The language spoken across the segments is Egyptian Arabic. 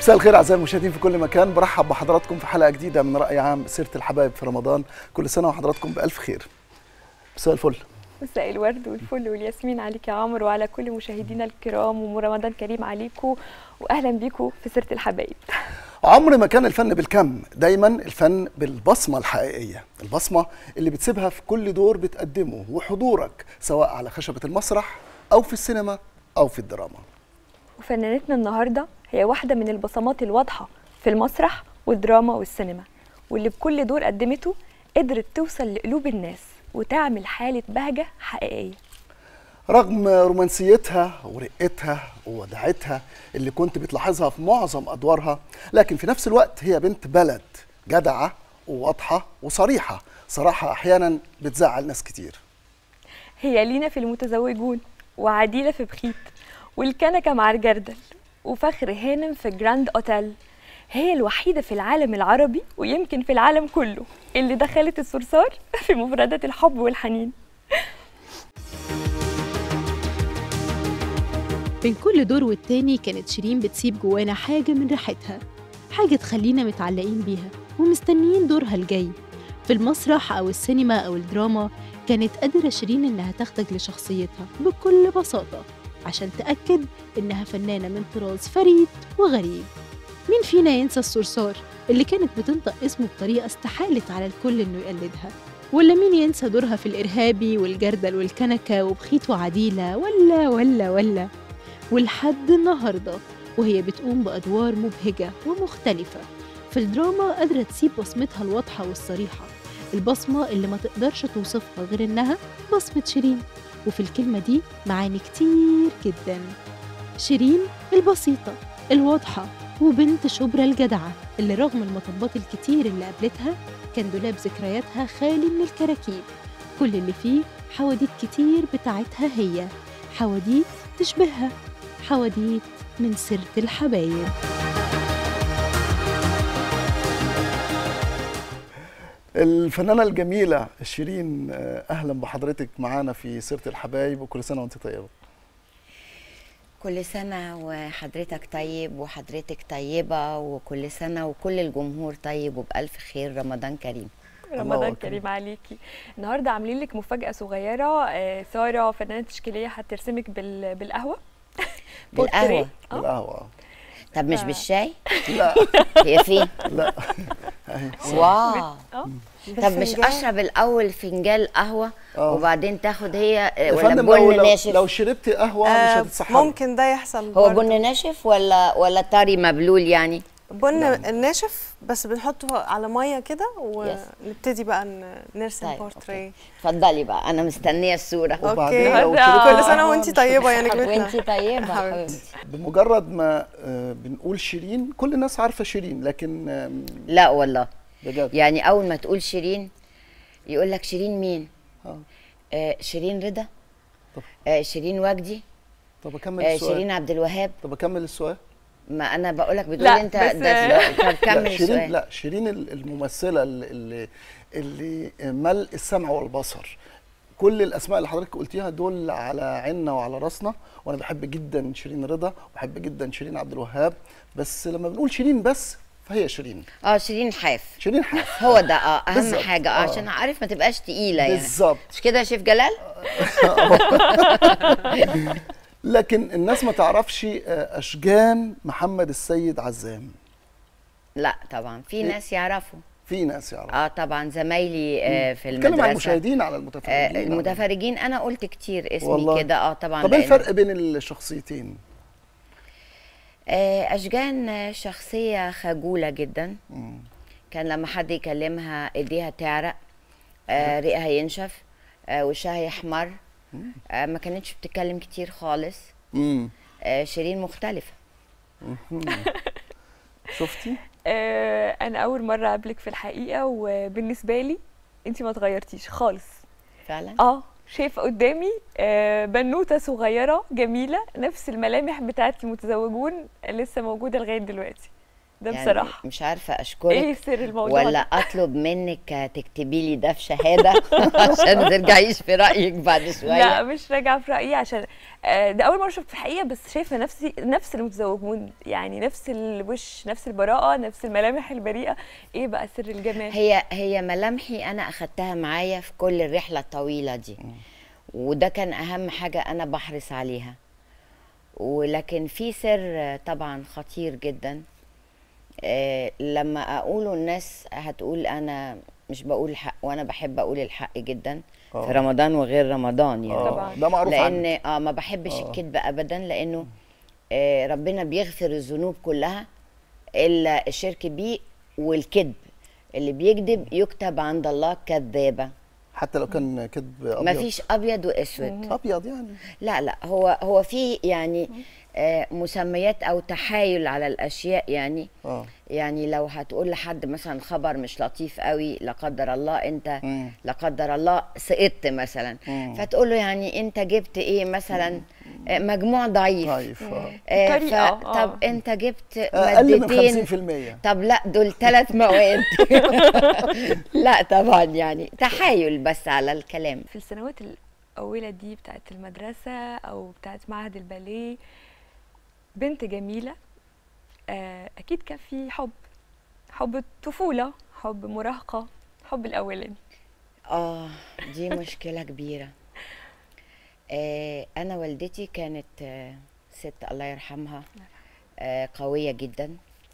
مساء الخير اعزائي المشاهدين في كل مكان برحب بحضراتكم في حلقه جديده من راي عام سيره الحبايب في رمضان كل سنه وحضراتكم بالف خير مساء الفل مساء الورد والفل والياسمين عليك يا عمرو وعلى كل مشاهدينا الكرام ورمضان كريم عليكم واهلا بيكم في سيره الحبايب عمر ما كان الفن بالكم دايما الفن بالبصمه الحقيقيه البصمه اللي بتسيبها في كل دور بتقدمه وحضورك سواء على خشبه المسرح او في السينما او في الدراما وفنانتنا النهارده هي واحده من البصمات الواضحه في المسرح والدراما والسينما واللي بكل دور قدمته قدرت توصل لقلوب الناس وتعمل حاله بهجه حقيقيه رغم رومانسيتها ورقتها ووداعتها اللي كنت بتلاحظها في معظم ادوارها لكن في نفس الوقت هي بنت بلد جدعه وواضحه وصريحه صراحه احيانا بتزعل ناس كتير هي لينا في المتزوجون وعديلة في بخيت والكنكة مع الجردل وفخر هانم في جراند اوتيل هي الوحيدة في العالم العربي ويمكن في العالم كله اللي دخلت الصرصار في مفردات الحب والحنين بين كل دور والتاني كانت شيرين بتسيب جوانا حاجة من ريحتها حاجة تخلينا متعلقين بيها ومستنيين دورها الجاي في المسرح أو السينما أو الدراما كانت قادرة شيرين إنها تاخدك لشخصيتها بكل بساطة عشان تأكد إنها فنانة من طراز فريد وغريب مين فينا ينسى الصرصار اللي كانت بتنطق اسمه بطريقة استحالت على الكل إنه يقلدها ولا مين ينسى دورها في الإرهابي والجردل والكنكة وبخيت وعديلة ولا ولا ولا ولحد النهاردة وهي بتقوم بأدوار مبهجة ومختلفة في الدراما قادرة تسيب بصمتها الواضحة والصريحة البصمة اللي ما تقدرش توصفها غير إنها بصمة شيرين وفي الكلمة دي معاني كتير جدا شيرين البسيطة الواضحة وبنت شبرا الجدعة اللي رغم المطبات الكتير اللي قابلتها كان دولاب ذكرياتها خالي من الكراكيب كل اللي فيه حواديت كتير بتاعتها هي حواديت تشبهها حواديت من سيرة الحبايب الفنانه الجميله شيرين آه، اهلا بحضرتك معانا في سيره الحبايب وكل سنه وانت طيبه كل سنة وحضرتك طيب وحضرتك طيبة وكل سنة وكل الجمهور طيب وبألف خير رمضان كريم رمضان أكبر. كريم عليكي النهارده عاملين لك مفاجأة صغيرة آه، سارة فنانة تشكيلية هترسمك بال... بالقهوة بالقهوة بورتريه. آه. بالقهوه طب مش ف- بالشاي لا هي فين لا أهي. واو اه طب مش اشرب الاول فنجان قهوة آه. وبعدين تاخد هي يا ولا فندم لو بن لو, ناشف لو شربتي قهوه مش آه، هتتسحبي ممكن ده يحصل هو برضه. بن ناشف ولا ولا طري مبلول يعني بن الناشف بس بنحطه على ميه كده ونبتدي بقى ن- نرسم طيب، بورتريه اتفضلي بقى انا مستنية الصورة وبعدين أوكي. لو ده- شربتي كل سنه قهوة وانت مش طيبه يا هتتسحبي. نجمتنا وانتي طيبة حبيبتي. حبيبتي بمجرد ما آه، بنقول شيرين كل الناس عارفه شيرين لكن آم، لا والله بجد يعني اول ما تقول شيرين يقول لك شيرين مين آه. آه شيرين رضا طب. آه شيرين وجدي طب اكمل آه السؤال شيرين عبد الوهاب طب اكمل السؤال ما انا بقول لك بتقول لا، انت بس- ده طب كمل لا شيرين السؤال لا شيرين ال- الممثله اللي اللي ملء السمع والبصر كل الاسماء اللي حضرتك قلتيها دول على عيننا وعلى راسنا وانا بحب جدا شيرين رضا وبحب جدا شيرين عبد الوهاب بس لما بنقول شيرين بس فهي شيرين اه شيرين حاف شيرين حاف هو ده اه اهم بالظبط، حاجه اه آه. عشان عارف ما تبقاش تقيله يعني بالظبط مش كده يا شيف جلال لكن الناس ما تعرفش آه، اشجان محمد السيد عزام لا طبعا في ناس يعرفوا في ناس يعرفوا اه طبعا زمايلي آه في اتكلم عن المدرسه المشاهدين على آه المتفرجين المتفرجين انا قلت كتير اسمي والله. كده اه طبعا طب ايه لأن- الفرق بين الشخصيتين آه اشجان آه، شخصيه خجوله جدا مم. كان لما حد يكلمها ايديها تعرق آه ريقها ينشف آه وشها يحمر آه ما كانتش بتتكلم كتير خالص امم آه شيرين مختلفه شفتي آه، انا اول مرة اقابلك في الحقيقة وبالنسبة لي انت ما اتغيرتيش خالص فعلا اه شايفه قدامي آه، بنوته صغيره جميله نفس الملامح بتاعت المتزوجون لسه موجوده لغايه دلوقتي ده يعني بصراحه مش عارفه اشكرك ايه سر الموضوع ولا ده؟ اطلب منك تكتبي لي ده في شهاده عشان ما ترجعيش في رايك بعد شويه لا مش راجعه في رايي عشان آه، ده اول مره اشوف في الحقيقه بس شايفه نفسي نفس المتزوجون يعني نفس الوش نفس البراءه نفس الملامح البريئه ايه بقى سر الجمال هي هي ملامحي انا اخدتها معايا في كل الرحله الطويله دي وده كان اهم حاجه انا بحرص عليها ولكن في سر طبعا خطير جدا آه، لما اقوله الناس هتقول انا مش بقول الحق وانا بحب اقول الحق جدا في آه. رمضان وغير رمضان يعني آه، طبعاً. ده معروف لان عنك اه ما بحبش آه. الكذب ابدا لانه آه ربنا بيغفر الذنوب كلها الا الشرك بيه والكذب اللي بيكذب يكتب عند الله كذابه حتى لو كان كذب ابيض ما فيش ابيض واسود ابيض يعني لا لا هو هو في يعني آه مسميات او تحايل على الاشياء يعني اه يعني لو هتقول لحد مثلا خبر مش لطيف قوي لا قدر الله انت مم. لا قدر الله سقطت مثلا مم. فتقول له يعني انت جبت ايه مثلا آه، مجموع ضعيف ضعيف آه. آه، طريقة، ف- آه. طب انت جبت اقل من مادتين 50% طب لا دول ثلاث مواد لا طبعا يعني تحايل بس على الكلام في السنوات الأولى دي بتاعت المدرسة أو بتاعت معهد الباليه بنت جميلة آه، أكيد كان في حب حب الطفولة حب مراهقة حب الأولاني اه دي مشكلة كبيرة آه انا والدتي كانت آه ست الله يرحمها آه قوية جدا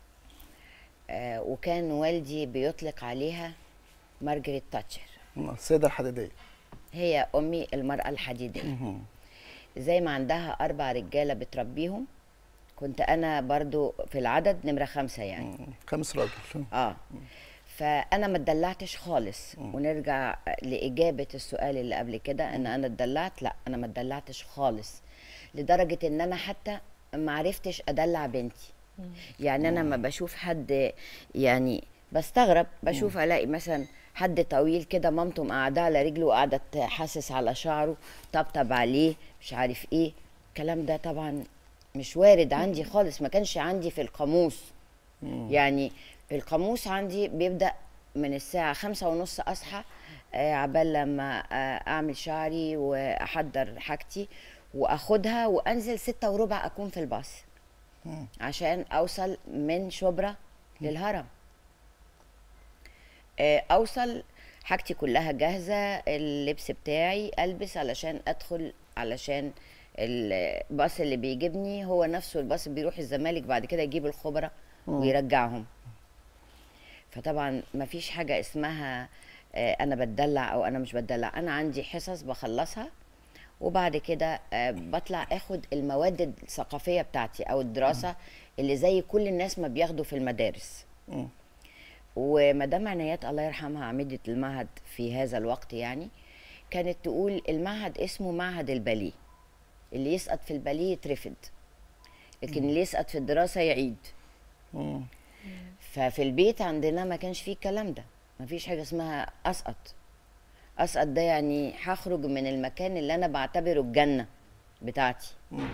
آه وكان والدي بيطلق عليها مارجريت تاتشر السيده الحديديه هي امي المرأة الحديدية مهم. زي ما عندها اربع رجالة بتربيهم كنت انا برضو في العدد نمرة خمسة يعني مم. خمس راجل اه فانا ما اتدلعتش خالص ونرجع لاجابه السؤال اللي قبل كده ان انا اتدلعت لا انا ما اتدلعتش خالص لدرجه ان انا حتى ما عرفتش ادلع بنتي يعني انا ما بشوف حد يعني بستغرب بشوف الاقي مثلا حد طويل كده مامته مقعداه على رجله وقاعده تحسس على شعره طبطب عليه مش عارف ايه الكلام ده طبعا مش وارد عندي خالص ما كانش عندي في القاموس يعني القاموس عندي بيبدأ من الساعة خمسة ونص أصحى آه، عبال لما آه، أعمل شعري وأحضر حاجتي وأخدها وأنزل ستة وربع أكون في الباص عشان أوصل من شبرا للهرم آه، أوصل حاجتي كلها جاهزة اللبس بتاعي ألبس علشان أدخل علشان الباص اللي بيجيبني هو نفسه الباص اللي بيروح الزمالك بعد كده يجيب الخبراء ويرجعهم فطبعا ما فيش حاجة اسمها آه، أنا بتدلع أو أنا مش بتدلع أنا عندي حصص بخلصها وبعد كده آه، بطلع اخد المواد الثقافية بتاعتي أو الدراسة اللي زي كل الناس ما بياخدوا في المدارس مم. ومدام عنايات الله يرحمها عميدة المعهد في هذا الوقت يعني كانت تقول المعهد اسمه معهد الباليه اللي يسقط في الباليه يترفد لكن اللي يسقط في الدراسة يعيد مم. ففي البيت عندنا ما كانش فيه الكلام ده ما فيش حاجة اسمها أسقط أسقط ده يعني هخرج من المكان اللي أنا بعتبره الجنة بتاعتي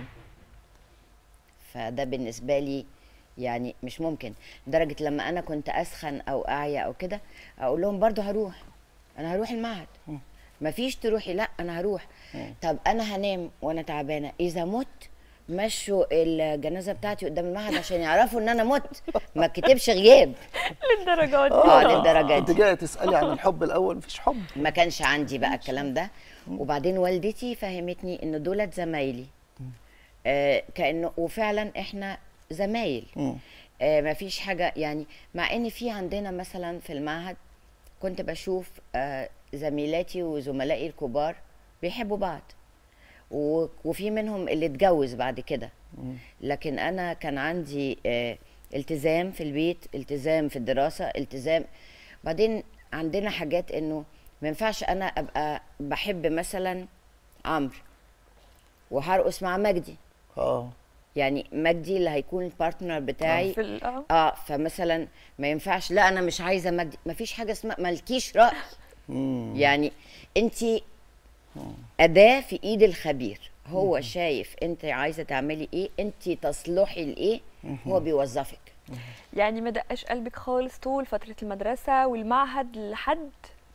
فده بالنسبة لي يعني مش ممكن لدرجة لما أنا كنت أسخن أو أعيا أو كده أقول لهم برضو هروح أنا هروح المعهد مفيش تروحي لا أنا هروح طب أنا هنام وأنا تعبانة إذا مت مشوا الجنازة بتاعتي قدام المعهد عشان يعرفوا إن أنا مت ما كتبش غياب للدرجات دي اه للدرجة انت دي جايه تسالي عن الحب الاول مفيش حب ما كانش عندي بقى الكلام ده وبعدين والدتي فهمتني ان دولت زمايلي آه كانه وفعلا احنا زمايل مم. آه ما فيش حاجه يعني مع ان في عندنا مثلا في المعهد كنت بشوف آه زميلاتي وزملائي الكبار بيحبوا بعض و- وفي منهم اللي اتجوز بعد كده لكن انا كان عندي آه التزام في البيت التزام في الدراسه التزام بعدين عندنا حاجات انه ما ينفعش انا ابقى بحب مثلا عمرو وهرقص مع مجدي اه يعني مجدي اللي هيكون البارتنر بتاعي في ال- اه اه فمثلا ما ينفعش لا انا مش عايزه مجدي ما فيش حاجه اسمها مالكيش راي مم. يعني انت اداه في ايد الخبير هو شايف انت عايزه تعملي ايه انت تصلحي لايه هو بيوظفك يعني ما دقش قلبك خالص طول فتره المدرسه والمعهد لحد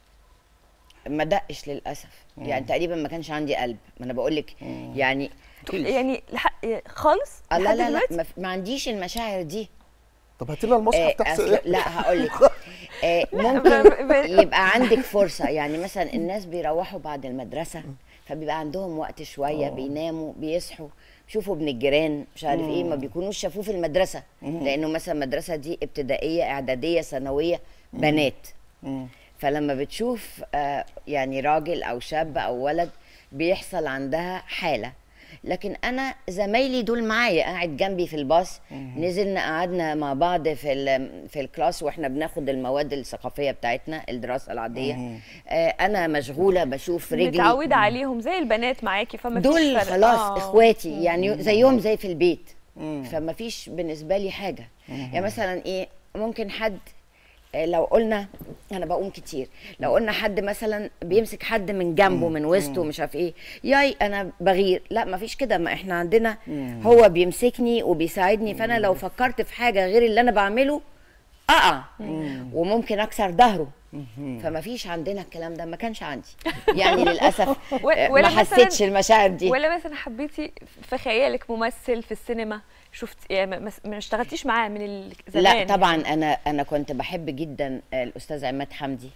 ما دقش للاسف يعني تقريبا ما كانش عندي قلب ما انا بقول لك يعني يعني لحق خالص آه، لا لحد لا لا دلوقتي ما, ف- ما عنديش المشاعر دي طب هاتي لنا المصحف آه، تحت أصل- لا هقول لك آه، ب- ممكن ب- يبقى عندك فرصه يعني مثلا الناس بيروحوا بعد المدرسه فبيبقى عندهم وقت شويه بيناموا بيصحوا بيشوفوا ابن الجيران مش عارف ايه ما بيكونوش شافوه في المدرسه لانه مثلا المدرسه دي ابتدائيه اعداديه ثانويه بنات فلما بتشوف آه، يعني راجل او شاب او ولد بيحصل عندها حاله لكن انا زمايلي دول معايا قاعد جنبي في الباص نزلنا قعدنا مع بعض في ال- في الكلاس واحنا بناخد المواد الثقافيه بتاعتنا الدراسه العاديه آه، انا مشغوله بشوف رجلي متعوده عليهم زي البنات معاكي فما فيش دول فرق. خلاص آه. اخواتي يعني زيهم زي في البيت فما فيش بالنسبه لي حاجه يعني مثلا ايه ممكن حد آه، لو قلنا انا بقوم كتير لو قلنا حد مثلا بيمسك حد من جنبه من وسطه مش عارف ايه ياي انا بغير لا ما فيش كده ما احنا عندنا هو بيمسكني وبيساعدني فانا لو فكرت في حاجه غير اللي انا بعمله اقع وممكن اكسر ظهره فما فيش عندنا الكلام ده ما كانش عندي يعني للاسف و- آه، ولا ما مثلاً- حسيتش المشاعر دي ولا مثلا حبيتي في خيالك ممثل في السينما شفت يعني ما- ما ما اشتغلتيش معاه من ال- زمان لا طبعا انا انا كنت بحب جدا آه، الاستاذ عماد حمدي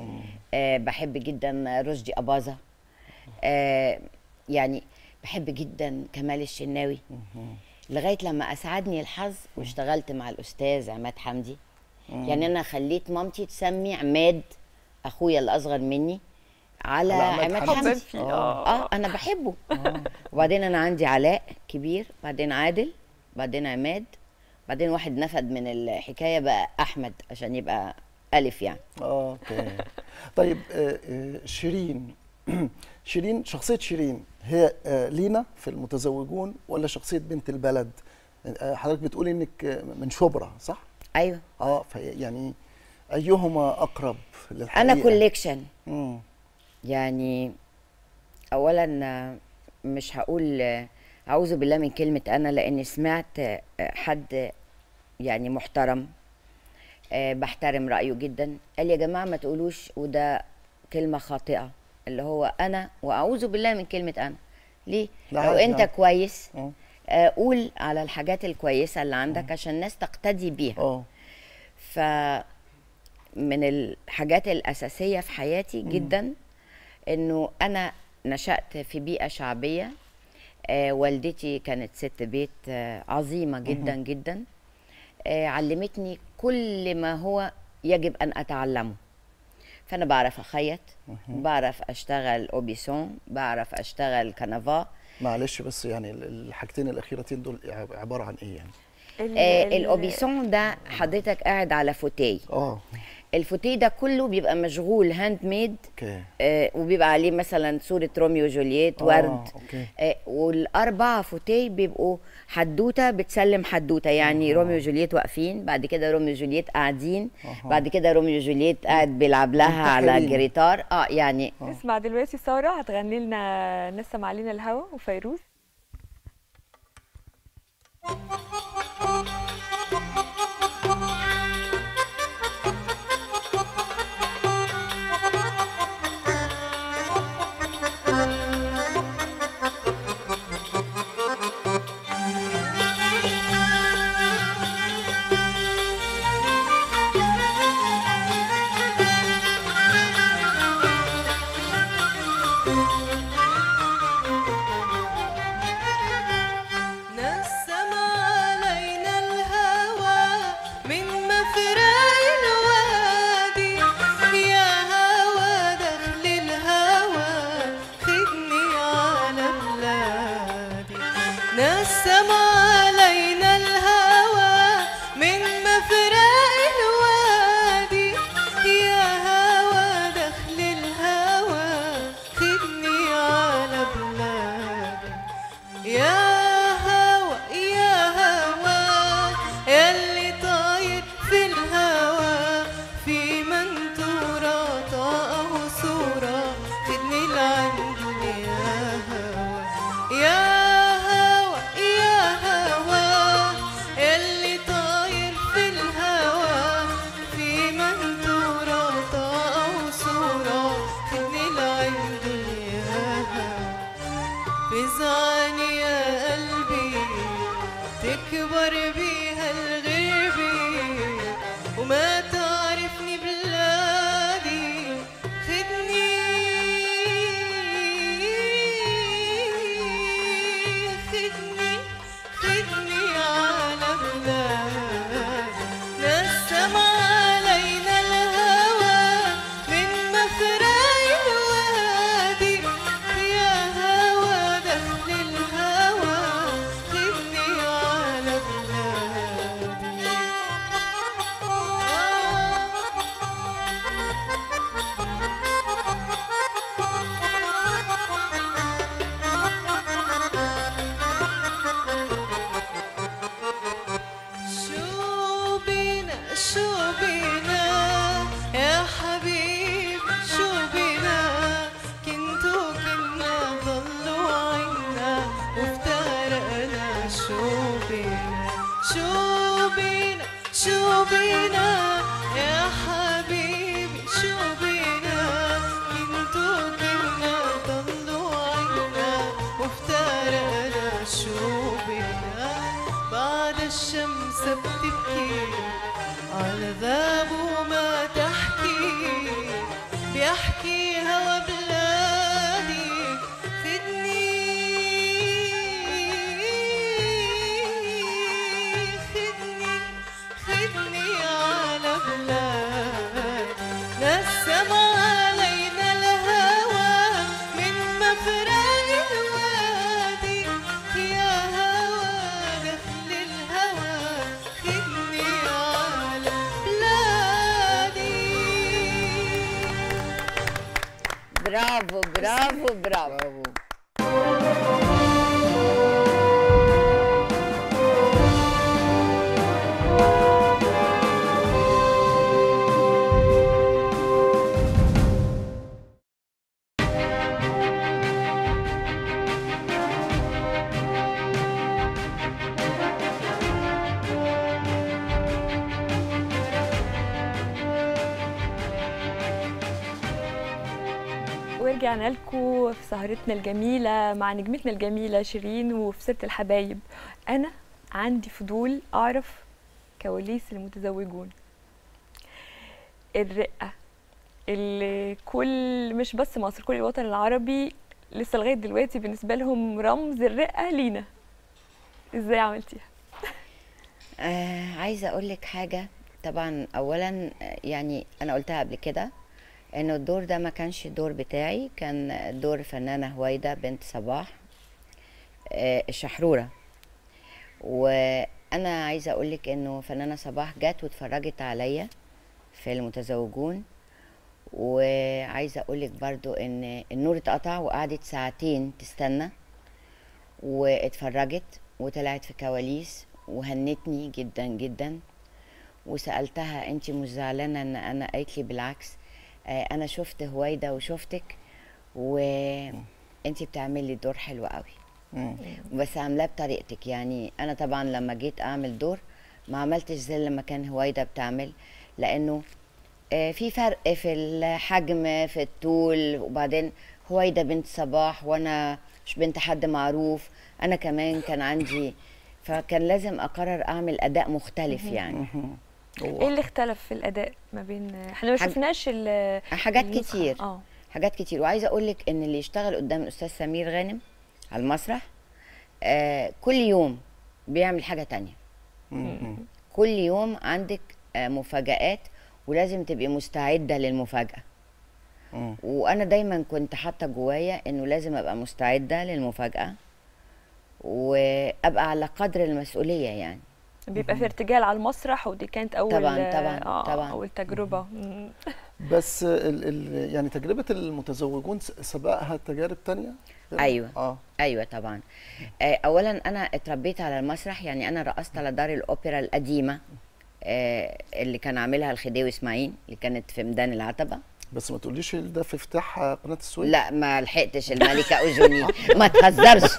آه بحب جدا رشدي اباظه آه يعني بحب جدا كمال الشناوي لغايه لما اسعدني الحظ واشتغلت مع الاستاذ عماد حمدي يعني انا خليت مامتي تسمي عماد اخويا الاصغر مني على على عماد عماد حمدي. حبا حمدي فيه اه اه انا بحبه وبعدين انا عندي علاء كبير بعدين عادل بعدين عماد بعدين واحد نفد من الحكايه بقى احمد عشان يبقى الف يعني اه اوكي طيب آه، آه، شيرين شيرين شخصيه شيرين هي آه، لينا في المتزوجون ولا شخصيه بنت البلد آه، حضرتك بتقولي انك آه، من شبرا صح ايوه اه في يعني ايهما اقرب للحقيقه انا كوليكشن مم. يعني اولا آه، مش هقول آه، اعوذ بالله من كلمه انا لاني سمعت آه، حد يعني محترم آه، بحترم رايه جدا قال يا جماعه ما تقولوش وده كلمه خاطئه اللي هو انا واعوذ بالله من كلمه انا ليه لا لو عادي انت يعني. كويس اه آه، قول على الحاجات الكويسه اللي عندك عشان الناس تقتدي بيها اه ف من الحاجات الأساسية في حياتي جدا إنه أنا نشأت في بيئة شعبية آه والدتي كانت ست بيت آه عظيمة جدا جدا آه علمتني كل ما هو يجب أن أتعلمه فأنا بعرف أخيط بعرف أشتغل أوبيسون بعرف أشتغل كنفا معلش بس يعني ال- الحاجتين الاخيرتين دول عب- عباره عن ايه يعني ال- آه ال- الأوبيسون ده حضرتك قاعد على فوتيه اه الفوتيه ده كله بيبقى مشغول هاند ميد اوكي آه، وبيبقى عليه مثلا صورة روميو وجولييت آه، ورد أوكي. آه، والأربعة فوتيه بيبقوا حدوتة بتسلم حدوتة يعني روميو وجولييت واقفين بعد كده روميو وجولييت قاعدين بعد كده روميو وجولييت قاعد بيلعب لها على منتحرين. جريتار اه يعني نسمع دلوقتي ساره هتغني لنا نسم علينا الهوا وفيروز نسم علينا الهوى من مفرق الوادي يا هوى دخل الهوى خدني على بلادي نسم علينا الهوى من مفرق الوادي يا هوى دخل الهوى خدني على بلادي يا هوى يا هوى يلي طاير في الهوى في منتورة طاقة وصورة خدني لعندي يا هوى يا هوى يا بينا يا حبيبي شو بينا كنتو كنا طلوعنا وافترقنا شو بينا بعد الشمس بتبكي على ذاب وما تحكي بيحكي هوا بلادي خدني خدني خدني على بلاد نسم علينا الهوى من مفرق الوادي يا هوى دخل الهوى خدني على بلادي برافو برافو برافو ورجعنا لكم في سهرتنا الجميلة مع نجمتنا الجميلة شيرين وفي سيرة الحبايب أنا عندي فضول أعرف كواليس المتزوجون الرقة اللي كل مش بس مصر كل الوطن العربي لسه لغاية دلوقتي بالنسبة لهم رمز الرقة لينا ازاي عملتيها؟ آه عايزه اقول لك حاجه طبعا اولا آه، يعني انا قلتها قبل كده انه الدور ده ما كانش الدور بتاعي كان دور فنانه هويده بنت صباح آه الشحروره وانا عايزه اقول لك انه فنانه صباح جت واتفرجت عليا في المتزوجون وعايزه اقول لك برضو ان النور اتقطع وقعدت ساعتين تستنى واتفرجت وطلعت في كواليس وهنتني جدا جدا وسالتها انت مش زعلانه ان انا قالت لي بالعكس آه، انا شفت هويدا وشفتك وانت بتعملي دور حلو قوي مم. بس عاملاه بطريقتك يعني انا طبعا لما جيت اعمل دور ما عملتش زي لما كان هويدا بتعمل لانه آه، في فرق في الحجم في الطول وبعدين هويدا بنت صباح وانا مش بنت حد معروف انا كمان كان عندي فكان لازم اقرر اعمل اداء مختلف يعني هو ايه اللي اختلف في الأداء ما بين احنا ما حاج- شفناش ال- حاجات النسخة. كتير اه حاجات كتير وعايزه اقول لك ان اللي يشتغل قدام الاستاذ سمير غانم على المسرح آه كل يوم بيعمل حاجه تانية مم. كل يوم عندك آه مفاجآت ولازم تبقي مستعده للمفاجاه مم. وانا دايما كنت حاطه جوايا انه لازم ابقى مستعده للمفاجاه وابقى على قدر المسؤوليه يعني بيبقى في ارتجال على المسرح ودي كانت اول طبعاً، طبعاً، آه طبعاً. اول تجربه مم. بس ال ال يعني تجربة المتزوجون س- سبقها تجارب تانية؟ أيوة. اه ايوه طبعا آه، اولا انا اتربيت على المسرح يعني انا رقصت على دار الاوبرا القديمه آه، اللي كان عاملها الخديوي اسماعيل اللي كانت في ميدان العتبه بس ما تقوليش ده في افتتاح قناة السويس لا ما لحقتش الملكه اوجوني ما تهزرش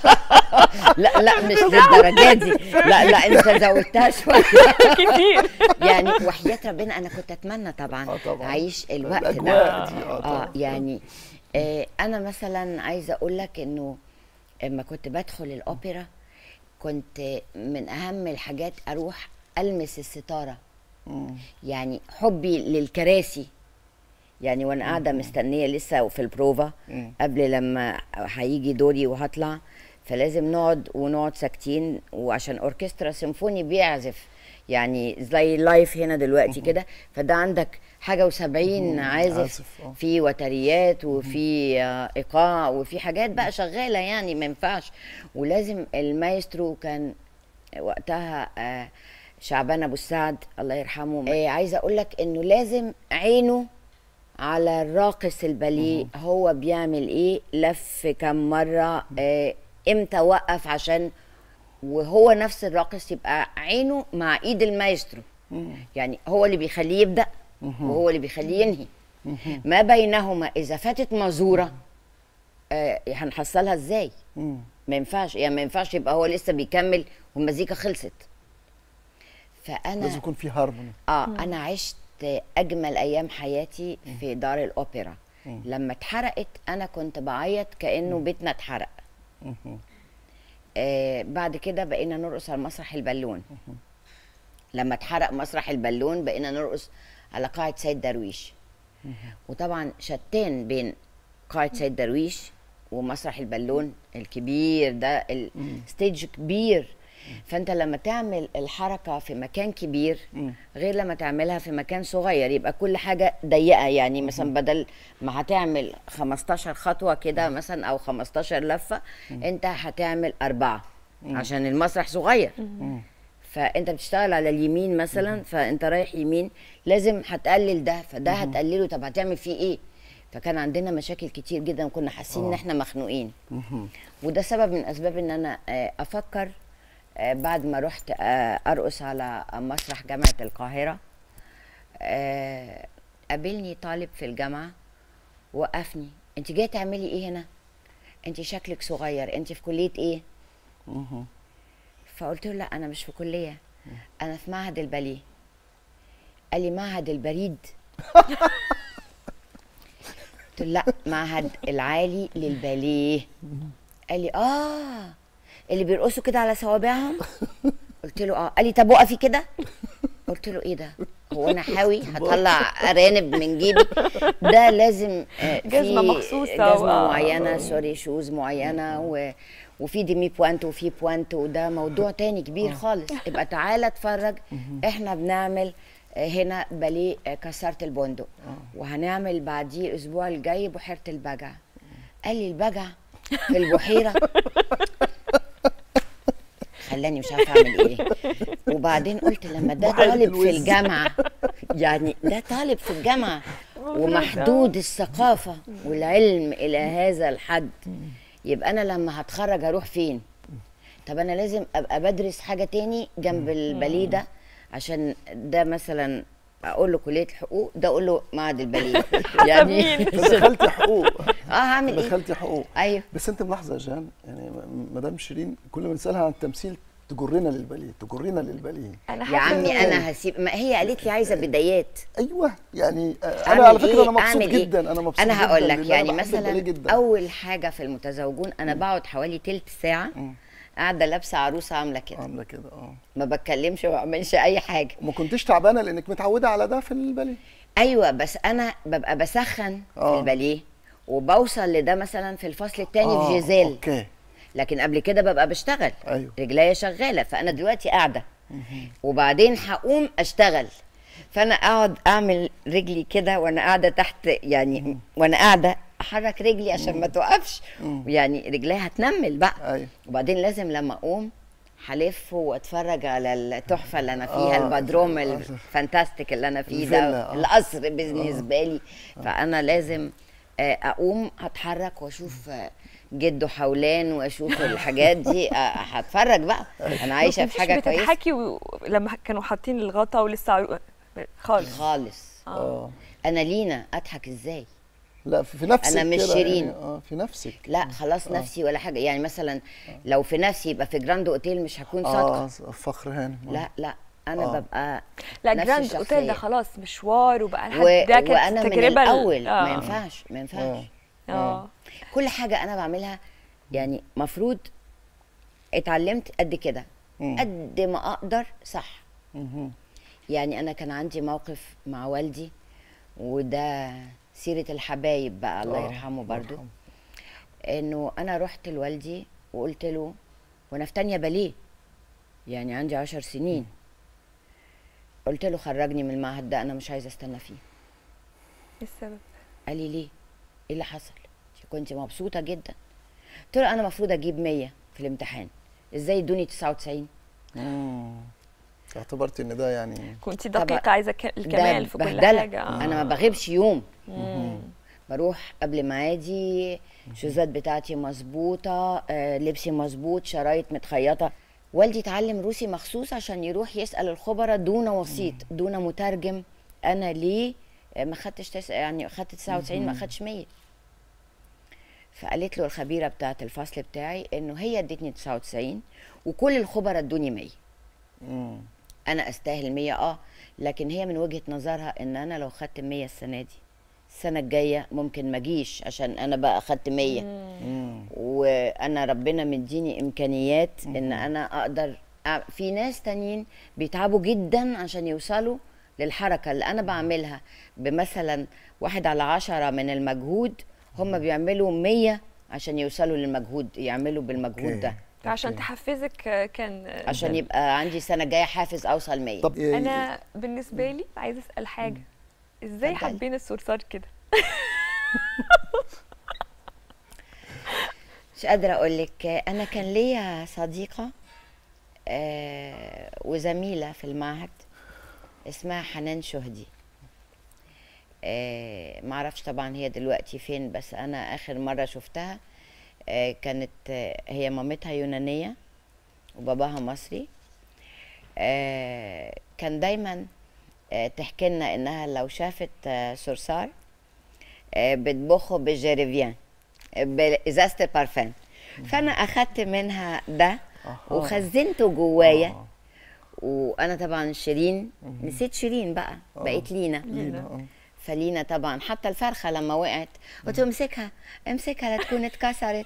لا لا مش للدرجه دي لا لا انت زودتها شويه كتير يعني وحياه ربنا انا كنت اتمنى طبعا, آه طبعاً. اعيش الوقت ده الأجواء دي اه اه طبعا يعني آه انا مثلا عايزه اقول لك انه لما كنت بدخل الاوبرا كنت من اهم الحاجات اروح المس الستاره مم. يعني حبي للكراسي يعني وانا قاعده مستنيه لسه في البروفا مم. قبل لما هيجي دوري وهطلع فلازم نقعد ونقعد ساكتين وعشان اوركسترا سيمفوني بيعزف يعني زي لايف هنا دلوقتي كده فده عندك حاجه وسبعين عازف عازف، آه. في وتريات وفي آه، ايقاع وفي حاجات بقى شغاله يعني ما ينفعش ولازم المايسترو كان وقتها آه، شعبان ابو السعد الله يرحمه آه، عايزه اقول لك انه لازم عينه على الراقص الباليه هو بيعمل ايه لف كم مره آه، امتى وقف عشان وهو نفس الراقص يبقى عينه مع ايد المايسترو يعني هو اللي بيخليه يبدا وهو اللي بيخليه ينهي ما بينهما اذا فاتت مزوره آه هنحصلها ازاي مم. ما ينفعش يعني ما ينفعش يبقى هو لسه بيكمل والمزيكا خلصت فانا لازم يكون في هارموني اه انا عشت اجمل ايام حياتي في دار الاوبرا لما اتحرقت انا كنت بعيط كانه بيتنا اتحرق آه بعد كده بقينا نرقص على مسرح البالون لما اتحرق مسرح البالون بقينا نرقص على قاعة سيد درويش وطبعا شتان بين قاعة سيد درويش ومسرح البالون الكبير ده الستيج كبير فانت لما تعمل الحركة في مكان كبير غير لما تعملها في مكان صغير يبقى كل حاجة ضيقة يعني مثلا بدل ما هتعمل 15 خطوة كده مثلا او 15 لفة انت هتعمل أربعة عشان المسرح صغير فانت بتشتغل على اليمين مثلا فانت رايح يمين لازم هتقلل ده فده هتقلله طب هتعمل فيه ايه فكان عندنا مشاكل كتير جدا وكنا حاسين ان احنا مخنوقين وده سبب من اسباب ان انا آه، افكر آه، بعد ما رحت آه، ارقص على مسرح جامعه القاهره آه، قابلني طالب في الجامعه وقفني انت جايه تعملي ايه هنا انت شكلك صغير انت في كليه ايه فقلت له لا انا مش في كليه انا في معهد الباليه قال لي معهد البريد قلت له لا معهد العالي للباليه قال لي اه اللي بيرقصوا كده على صوابعهم قلت له اه قال لي طب وقفي كده قلت له ايه ده هو انا حاوي هطلع ارانب من جيبي ده لازم آه، في جزمة مخصوصة جزمه و- معينه سوري شوز معينه و وفي ديمي بوانت وفي بوانت وده موضوع تاني كبير خالص يبقى تعالى اتفرج احنا بنعمل آه، هنا باليه آه، كسرت البندق وهنعمل بعديه الاسبوع الجاي بحيره البجع قال لي البجع في البحيره خلاني مش عارفه اعمل ايه وبعدين قلت لما ده بحيرة طالب في الوز. الجامعه يعني ده طالب في الجامعه ومحدود الثقافه والعلم الى هذا الحد يبقى انا لما هتخرج هروح فين طب انا لازم ابقى بدرس حاجه تاني جنب الباليه ده عشان ده مثلا اقول له كليه الحقوق ده اقول له معهد الباليه يعني دخلتي حقوق اه هعمل ايه دخلتي حقوق ايوه بس انت ملاحظه يا جان يعني م- مدام شيرين كل ما نسالها عن التمثيل تجرنا للباليه تجرنا للباليه انا يا حاسة عمي إنه- انا هسيب ما هي قالت لي عايزه بدايات ايوه يعني آه، أعمل انا على فكره إيه؟ انا مبسوط أعمل إيه؟ جدا انا مبسوط انا جدا هقول لك لأن يعني أنا بحب الباليه مثلا جدا اول حاجه في المتزوجون انا بقعد حوالي تلت ساعه قاعده لابسه عروسه عامله كده عامله كده اه ما بتكلمش وما بعملش اي حاجه وما كنتش تعبانه لانك متعوده على ده في الباليه ايوه بس انا ببقى بسخن في آه. الباليه وبوصل لده مثلا في الفصل الثاني آه، في جيزيل اوكي لكن قبل كده ببقى بشتغل أيوة. رجليا شغاله فانا دلوقتي قاعده وبعدين هقوم اشتغل فانا اقعد اعمل رجلي كده وانا قاعده تحت يعني وانا قاعده احرك رجلي عشان ما توقفش يعني رجليها هتنمل بقى أيوة. وبعدين لازم لما اقوم هلف واتفرج على التحفه اللي انا فيها آه. البدروم آه. الفانتاستيك اللي انا فيه الفيلا، ده آه. القصر بالنسبه لي فانا لازم آه، اقوم هتحرك واشوف آه، جده حولان واشوف الحاجات دي آه، هتفرج بقى انا عايشه في حاجه كويسه بتضحكي و... لما كانوا حاطين الغطا ولسه عرو... خالص خالص اه انا لينا اضحك ازاي لا في في نفسك أنا مش كده شيرين. يعني اه في نفسك لا خلاص نفسي ولا حاجه يعني مثلا لو في نفسي يبقى في جراند اوتيل مش هكون اه صادقه فخر هانم آه. لا لا انا آه. ببقى لا نفس جراند اوتيل ده الشخصية. خلاص مشوار وبقى لحد و... ده كانت وانا من تجربه ال- الاول ما آه. ينفعش ما ينفعش اه كل حاجه انا بعملها يعني مفروض اتعلمت قد كده مم. قد ما اقدر صح مهم. يعني انا كان عندي موقف مع والدي وده سيره الحبايب بقى الله آه، يرحمه الله برضو يرحمه. انه انا رحت لوالدي وقلت له وانا في تانية باليه يعني عندي عشر سنين قلت له خرجني من المعهد ده انا مش عايزه استنى فيه ايه السبب قال لي ليه ايه اللي حصل كنت مبسوطه جدا قلت له انا المفروض اجيب 100 في الامتحان ازاي ادوني 99 مم. اعتبرت ان ده يعني كنت طبعا دقيقه عايزه ك- ده الكمال في كل بهدلة. حاجه آه. انا ما بغيبش يوم مم. بروح قبل ميعادي الشوزات بتاعتي مظبوطه آه، لبسي مظبوط شرايط متخيطه والدي اتعلم روسي مخصوص عشان يروح يسال الخبراء دون وسيط دون مترجم انا ليه آه، ما خدتش تس... يعني خدت 99 ما خدتش 100 فقالت له الخبيره بتاعه الفصل بتاعي انه هي ادتني 99 وكل الخبراء ادوني 100 مم. انا استاهل 100 اه لكن هي من وجهه نظرها ان انا لو خدت 100 السنه دي السنه الجايه ممكن ما اجيش عشان انا بقى خدت 100 وانا ربنا مديني امكانيات ان انا اقدر أع- في ناس تانيين بيتعبوا جدا عشان يوصلوا للحركه اللي انا بعملها بمثلا واحد على عشرة من المجهود هم بيعملوا 100 عشان يوصلوا للمجهود يعملوا بالمجهود أوكي. ده عشان تحفزك آه، كان آه، عشان يبقى عندي السنه الجايه حافز اوصل 100 طب إيه- انا بالنسبه لي عايزه اسال حاجه ازاي اتفضلي. حابين الصرصار كده مش قادرة أقول لك أنا كان ليا صديقة آه، وزميلة في المعهد اسمها حنان شهدي آه، معرفش طبعا هي دلوقتي فين بس أنا آخر مرة شفتها آه، كانت آه، هي مامتها يونانية وباباها مصري آه، كان دايما آه، تحكي لنا إنها لو شافت آه، صرصار آه، بتبخه بالجيريفيان بإزازة البارفان فأنا أخدت منها ده وخزنته جوايا آه. وأنا طبعا شيرين نسيت شيرين بقى بقيت لينا لينا آه. فلينا طبعا حتى الفرخة لما وقعت قلت له امسكها امسكها لا تكون اتكسرت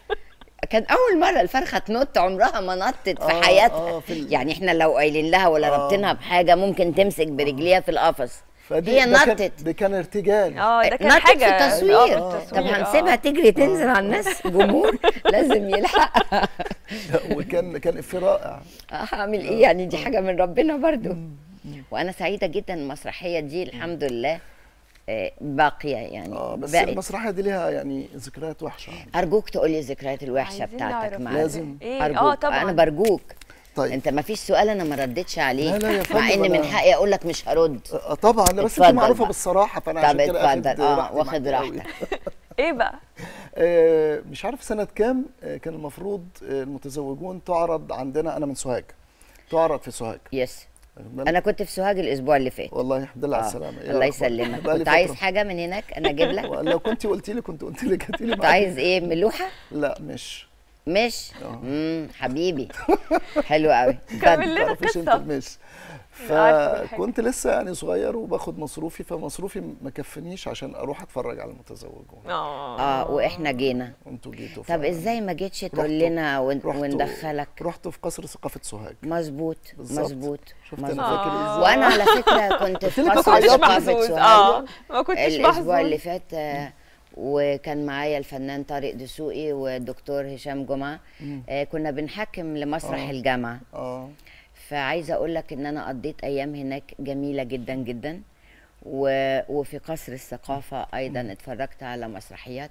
كان أول مرة الفرخة تنط عمرها ما نطت في آه، حياتها آه، في ال- يعني احنا لو قايلين لها ولا آه. رابطينها بحاجة ممكن تمسك برجليها في القفص فدي هي ده كان- نطت ده كان ارتجال اه ده كان نطت حاجه في التصوير آه، في طب التصوير، هنسيبها آه. تجري تنزل على الناس جمهور لازم يلحق وكان كان في رائع هعمل ايه يعني دي حاجه من ربنا برضو وانا سعيده جدا المسرحيه دي الحمد لله آه، باقيه يعني اه بس بقت. المسرحيه دي ليها يعني ذكريات وحشه ارجوك تقولي الذكريات الوحشه عايزين بتاعتك نعرف. معانا لازم. ايه ارجوك اه طبعا انا برجوك طيب انت ما فيش سؤال انا ما ردتش عليه لا لا يا مع فندم، ان من أنا- حقي اقول لك مش هرد آه طبعا لا بس انت اتفضل معروفه بقى. بالصراحه فانا طب عشان كده اتفضل اخد اه راحتي واخد معاك قوي. راحتك ايه بقى آه، مش عارف سنة كام آه، كان المفروض آه، المتزوجون تعرض عندنا أنا من سوهاج تعرض في سوهاج يس انا كنت في سوهاج الاسبوع اللي فات والله الحمد لله على آه، السلامة يا الله رب. يسلمك بقالي كنت عايز فترة. حاجه من هناك انا اجيب لك لو كنت قلت لي كنت قلت لك هاتي لي كنت معاكي. عايز ايه ملوحه لا مش مش آه. امم حبيبي حلو قوي كمل اتفضل. لنا تعرفيش انت قصه المش عارفة كل حاجة. فكنت لسه يعني صغير وباخد مصروفي فمصروفي ما كفنيش عشان اروح اتفرج على المتزوجون اه اه واحنا جينا انتوا جيتوا طب ف- ازاي ما جيتش تقول رحتوا- لنا ون- رحتوا- وندخلك رحتوا في قصر ثقافة سوهاج مظبوط بالظبط. مظبوط شفت مظبوط. انا فاكر آه. ازاي وانا على فكره كنت في قلت لك قصر هتعيطي. كنتش ثقافه محظوظ سوهاج اه ما كنتش الاسبوع محظوظ اللي فات آه، وكان معايا الفنان طارق دسوقي والدكتور هشام جمعه آه، كنا بنحكم لمسرح آه. الجامعه اه فعايزه اقول لك ان انا قضيت ايام هناك جميله جدا جدا و... وفي قصر الثقافه ايضا اتفرجت على مسرحيات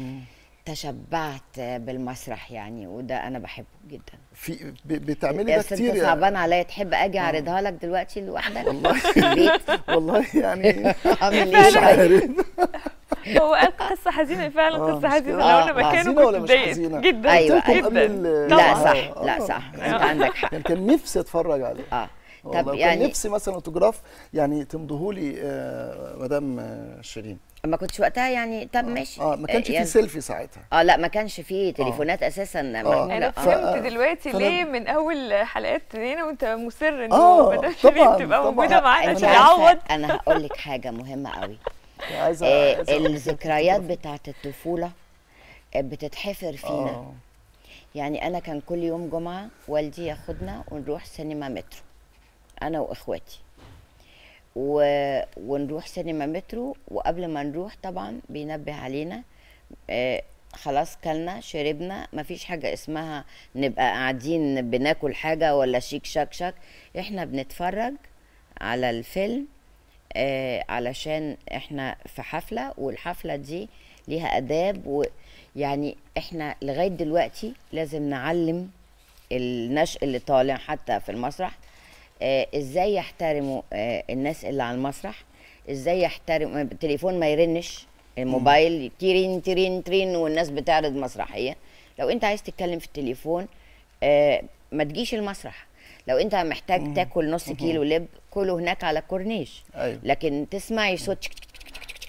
تشبعت بالمسرح يعني وده انا بحبه جدا في ب- بتعملي يا ده ست كتير انت يا- صعبان عليا تحب اجي اعرضها لك دلوقتي لوحدك والله في البيت والله يعني اعمل مش ايه عارف هو قال قصه حزينه فعلا آه، قصه مش حزينه كده؟ لو آه، انا آه. مكانه حزينة كنت ولا مش اتضايقت حزينة؟ جدا أيوة، قلت لكم قبل جدا ال- لا آه، صح لا آه. صح انت عندك حق كان كان نفسي اتفرج عليه اه والله طب وكان يعني نفسي مثلا اوتوجراف يعني تمضيه لي آه، مدام آه، شيرين ما كنتش وقتها يعني طب ماشي اه ما كانش في يعني- سيلفي ساعتها اه لا ما كانش فيه تليفونات اساسا معموله انا ف- فهمت دلوقتي فأنا- ليه من اول حلقات هنا وانت مصر انه آه، مدام طبعاً، شيرين تبقى طبعاً. موجوده معانا انت عشان عارفه يعوض انا هقول لك حاجه مهمه قوي عايزه آه عايزة أقول لك الذكريات فوتوغراف. بتاعت الطفوله آه، بتتحفر فينا اه يعني انا كان كل يوم جمعه والدي ياخدنا ونروح سينما مترو انا واخواتي و... ونروح سينما مترو وقبل ما نروح طبعا بينبه علينا آه خلاص كلنا شربنا مفيش حاجة اسمها نبقى قاعدين بناكل حاجة ولا شيك شاك شاك احنا بنتفرج على الفيلم آه علشان احنا في حفلة والحفلة دي ليها آداب ويعني احنا لغاية دلوقتي لازم نعلم النشء اللي طالع حتى في المسرح آه ازاي يحترموا آه الناس اللي على المسرح ازاي يحترموا التليفون ما يرنش الموبايل تيرين تيرين ترين والناس بتعرض مسرحيه لو انت عايز تتكلم في التليفون آه ما تجيش المسرح لو انت محتاج تاكل نص كيلو لب كله هناك على الكورنيش ايوه لكن تسمعي صوت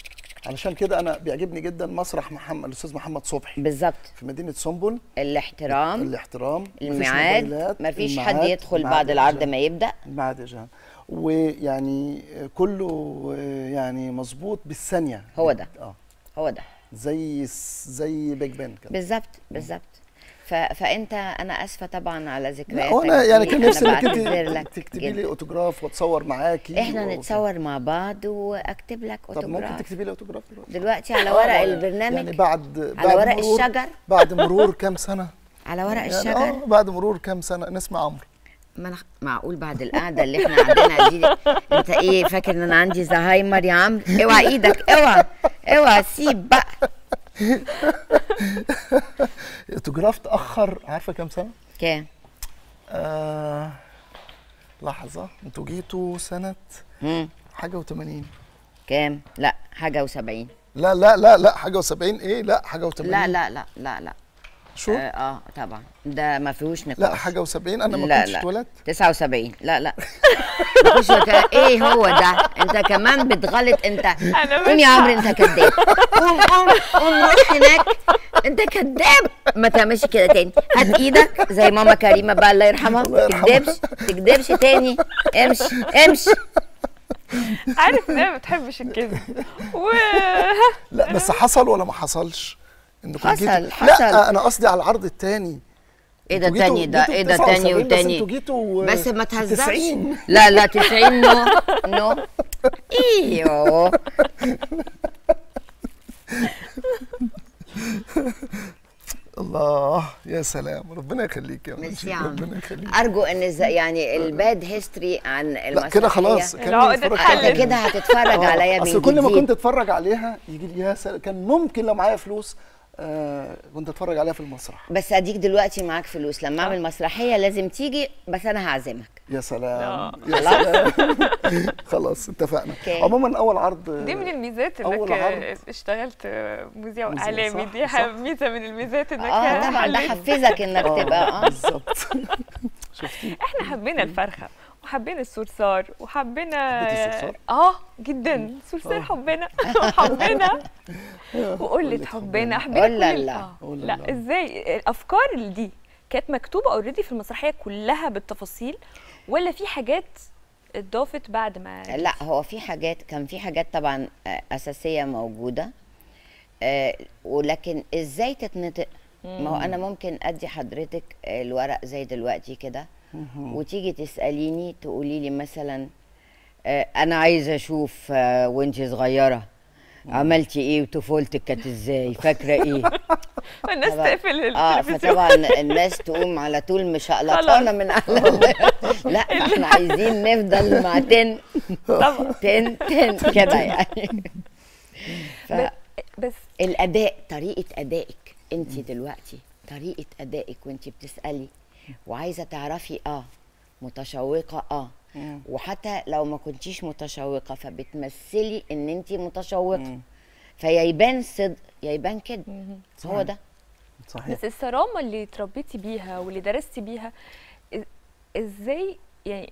علشان كده انا بيعجبني جدا مسرح محمد الاستاذ محمد صبحي بالظبط في مدينه سنبل الاحترام الاحترام مفيش الميعاد موبايلات، مفيش الميعاد، حد يدخل الميعاد بعد يا العرض جان. ما يبدا الميعاد يا جان ويعني كله يعني مظبوط بالثانيه هو ده. اه هو ده زي زي بيج بان كده بالظبط بالظبط ف... فانت انا اسفه طبعا على لا ذكرياتك وانا يعني دي. كان أنا نفسي انك بعتذر انت لك تكتبي لي جداً. اوتوجراف واتصور معاكي احنا و- نتصور مع بعض واكتب لك طب ممكن اوتوجراف تكتبي لي اوتوجراف دلوقتي دلوقتي على آه، ورق يعني- البرنامج يعني بعد على بعد ورق مرور- الشجر بعد مرور كام سنه على ورق يعني الشجر اه بعد مرور كام سنه نسمع عمرو ما أنا معقول بعد القعده اللي احنا قاعدينها دي انت ايه فاكر ان انا عندي زهايمر يا عمرو اوعى ايدك اوعى اوعى سيب بقى اوتوجراف تاخر عارفه كام سنه كام آه لحظه انتوا جيتوا سنه مم. حاجه و80 كام لا حاجه و70 لا لا لا لا حاجه و70 ايه لا حاجه و80 لا لا لا لا لا شو اه, آه طبعا ده ما فيهوش نقاش لا حاجه و70 انا ما لا كنتش لا اتولدت 79 لا لا مفيش وك- ايه هو ده انت كمان بتغلط انت أنا قوم مش يا عمرو انت كذاب قوم قوم قوم روح هناك انت كذاب ما تعملش كده تاني هات ايدك زي ماما كريمه بقى الله يرحمها الله يرحمها. تكدبش تكدبش تاني امشي امشي عارف ان انا ما بتحبش الكذب و لا بس حصل ولا ما حصلش انكم حصل، جيتوا حصل. لا انا قصدي على العرض الثاني ايه ده انتوا جيتوا- تاني ده جيتوا ايه ده 79 تاني بس وتاني انتوا جيتوا بس ما تهزرش 90 لا لا 90 نو نو ايوه الله يا سلام ربنا يخليك يا ميرسي منى. يا عم ربنا يخليك ارجو ان ز- يعني الباد هيستوري عن المسرحيه لا كده خلاص كان العقدة يتفرج اتحلت. عليها. انت كده هتتفرج آه، عليا من اصل كل ما جديد. كنت اتفرج عليها يجي لي يا سلام كان ممكن لو معايا فلوس آه كنت اتفرج عليها في المسرح بس اديك دلوقتي معاك فلوس لما اعمل مسرحيه لازم تيجي بس انا هعزمك يا سلام آه. يا سلام خلاص اتفقنا أوكي. عموما اول عرض دي من الميزات أول انك عرض. اشتغلت مذيع مذيع، اعلامي صح، دي صح. ميزه من الميزات انك اه طبعا ده حليت. حفزك انك تبقى اه بالظبط شفتي احنا حبينا الفرخه وحبينا الصرصار وحبينا حبيتي الصرصار؟ اه جدا صرصار حبنا حبنا وقلة حبنا حبينا قول لا كل- لا. آه. قول لا لا لا. ازاي الافكار اللي دي كانت مكتوبه اوريدي في المسرحيه كلها بالتفاصيل ولا في حاجات اتضافت بعد ما لا هو في حاجات كان في حاجات طبعا آه، اساسيه موجوده آه، ولكن ازاي تتنطق ما هو انا ممكن ادي حضرتك آه، الورق زي دلوقتي كده وتيجي تساليني تقولي لي مثلا آه، انا عايزه اشوف آه، وانت صغيره عملتي ايه وطفولتك كانت ازاي فاكره ايه الناس طبعاً. تقفل اه التلفزيون فطبعا الناس تقوم على طول مش هقلطانه من أهل لا احنا عايزين نفضل مع تن طبعا تن تن كده يعني ب- بس فالاداء طريقه ادائك انت دلوقتي طريقه ادائك وانت بتسالي وعايزه تعرفي اه متشوقه اه وحتى لو ما كنتيش متشوقه فبتمثلي ان انت متشوقه فيا يبان صدق يا يبان كده هو ده صحيح بس الصرامه اللي اتربيتي بيها واللي درستي بيها إز- ازاي يعني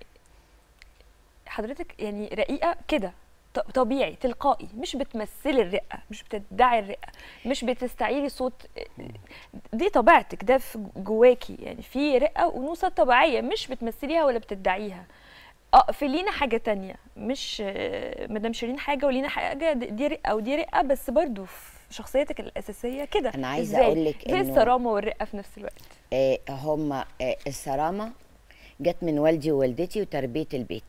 حضرتك يعني رقيقه كده ط- طبيعي تلقائي مش بتمثلي الرقه مش بتدعي الرقه مش بتستعيري صوت دي طبيعتك ده في جواكي يعني في رقه وانوثه طبيعيه مش بتمثليها ولا بتدعيها اه في لينا حاجه تانية مش آه، مدام شيرين حاجه ولينا حاجه دي دي رقه ودي رقه بس برضو في شخصيتك الاساسيه كده أنا عايزة إزاي؟ أقول لك زي إنه- الصرامه والرقه في نفس الوقت آه هم آه الصرامه جت من والدي ووالدتي وتربيه البيت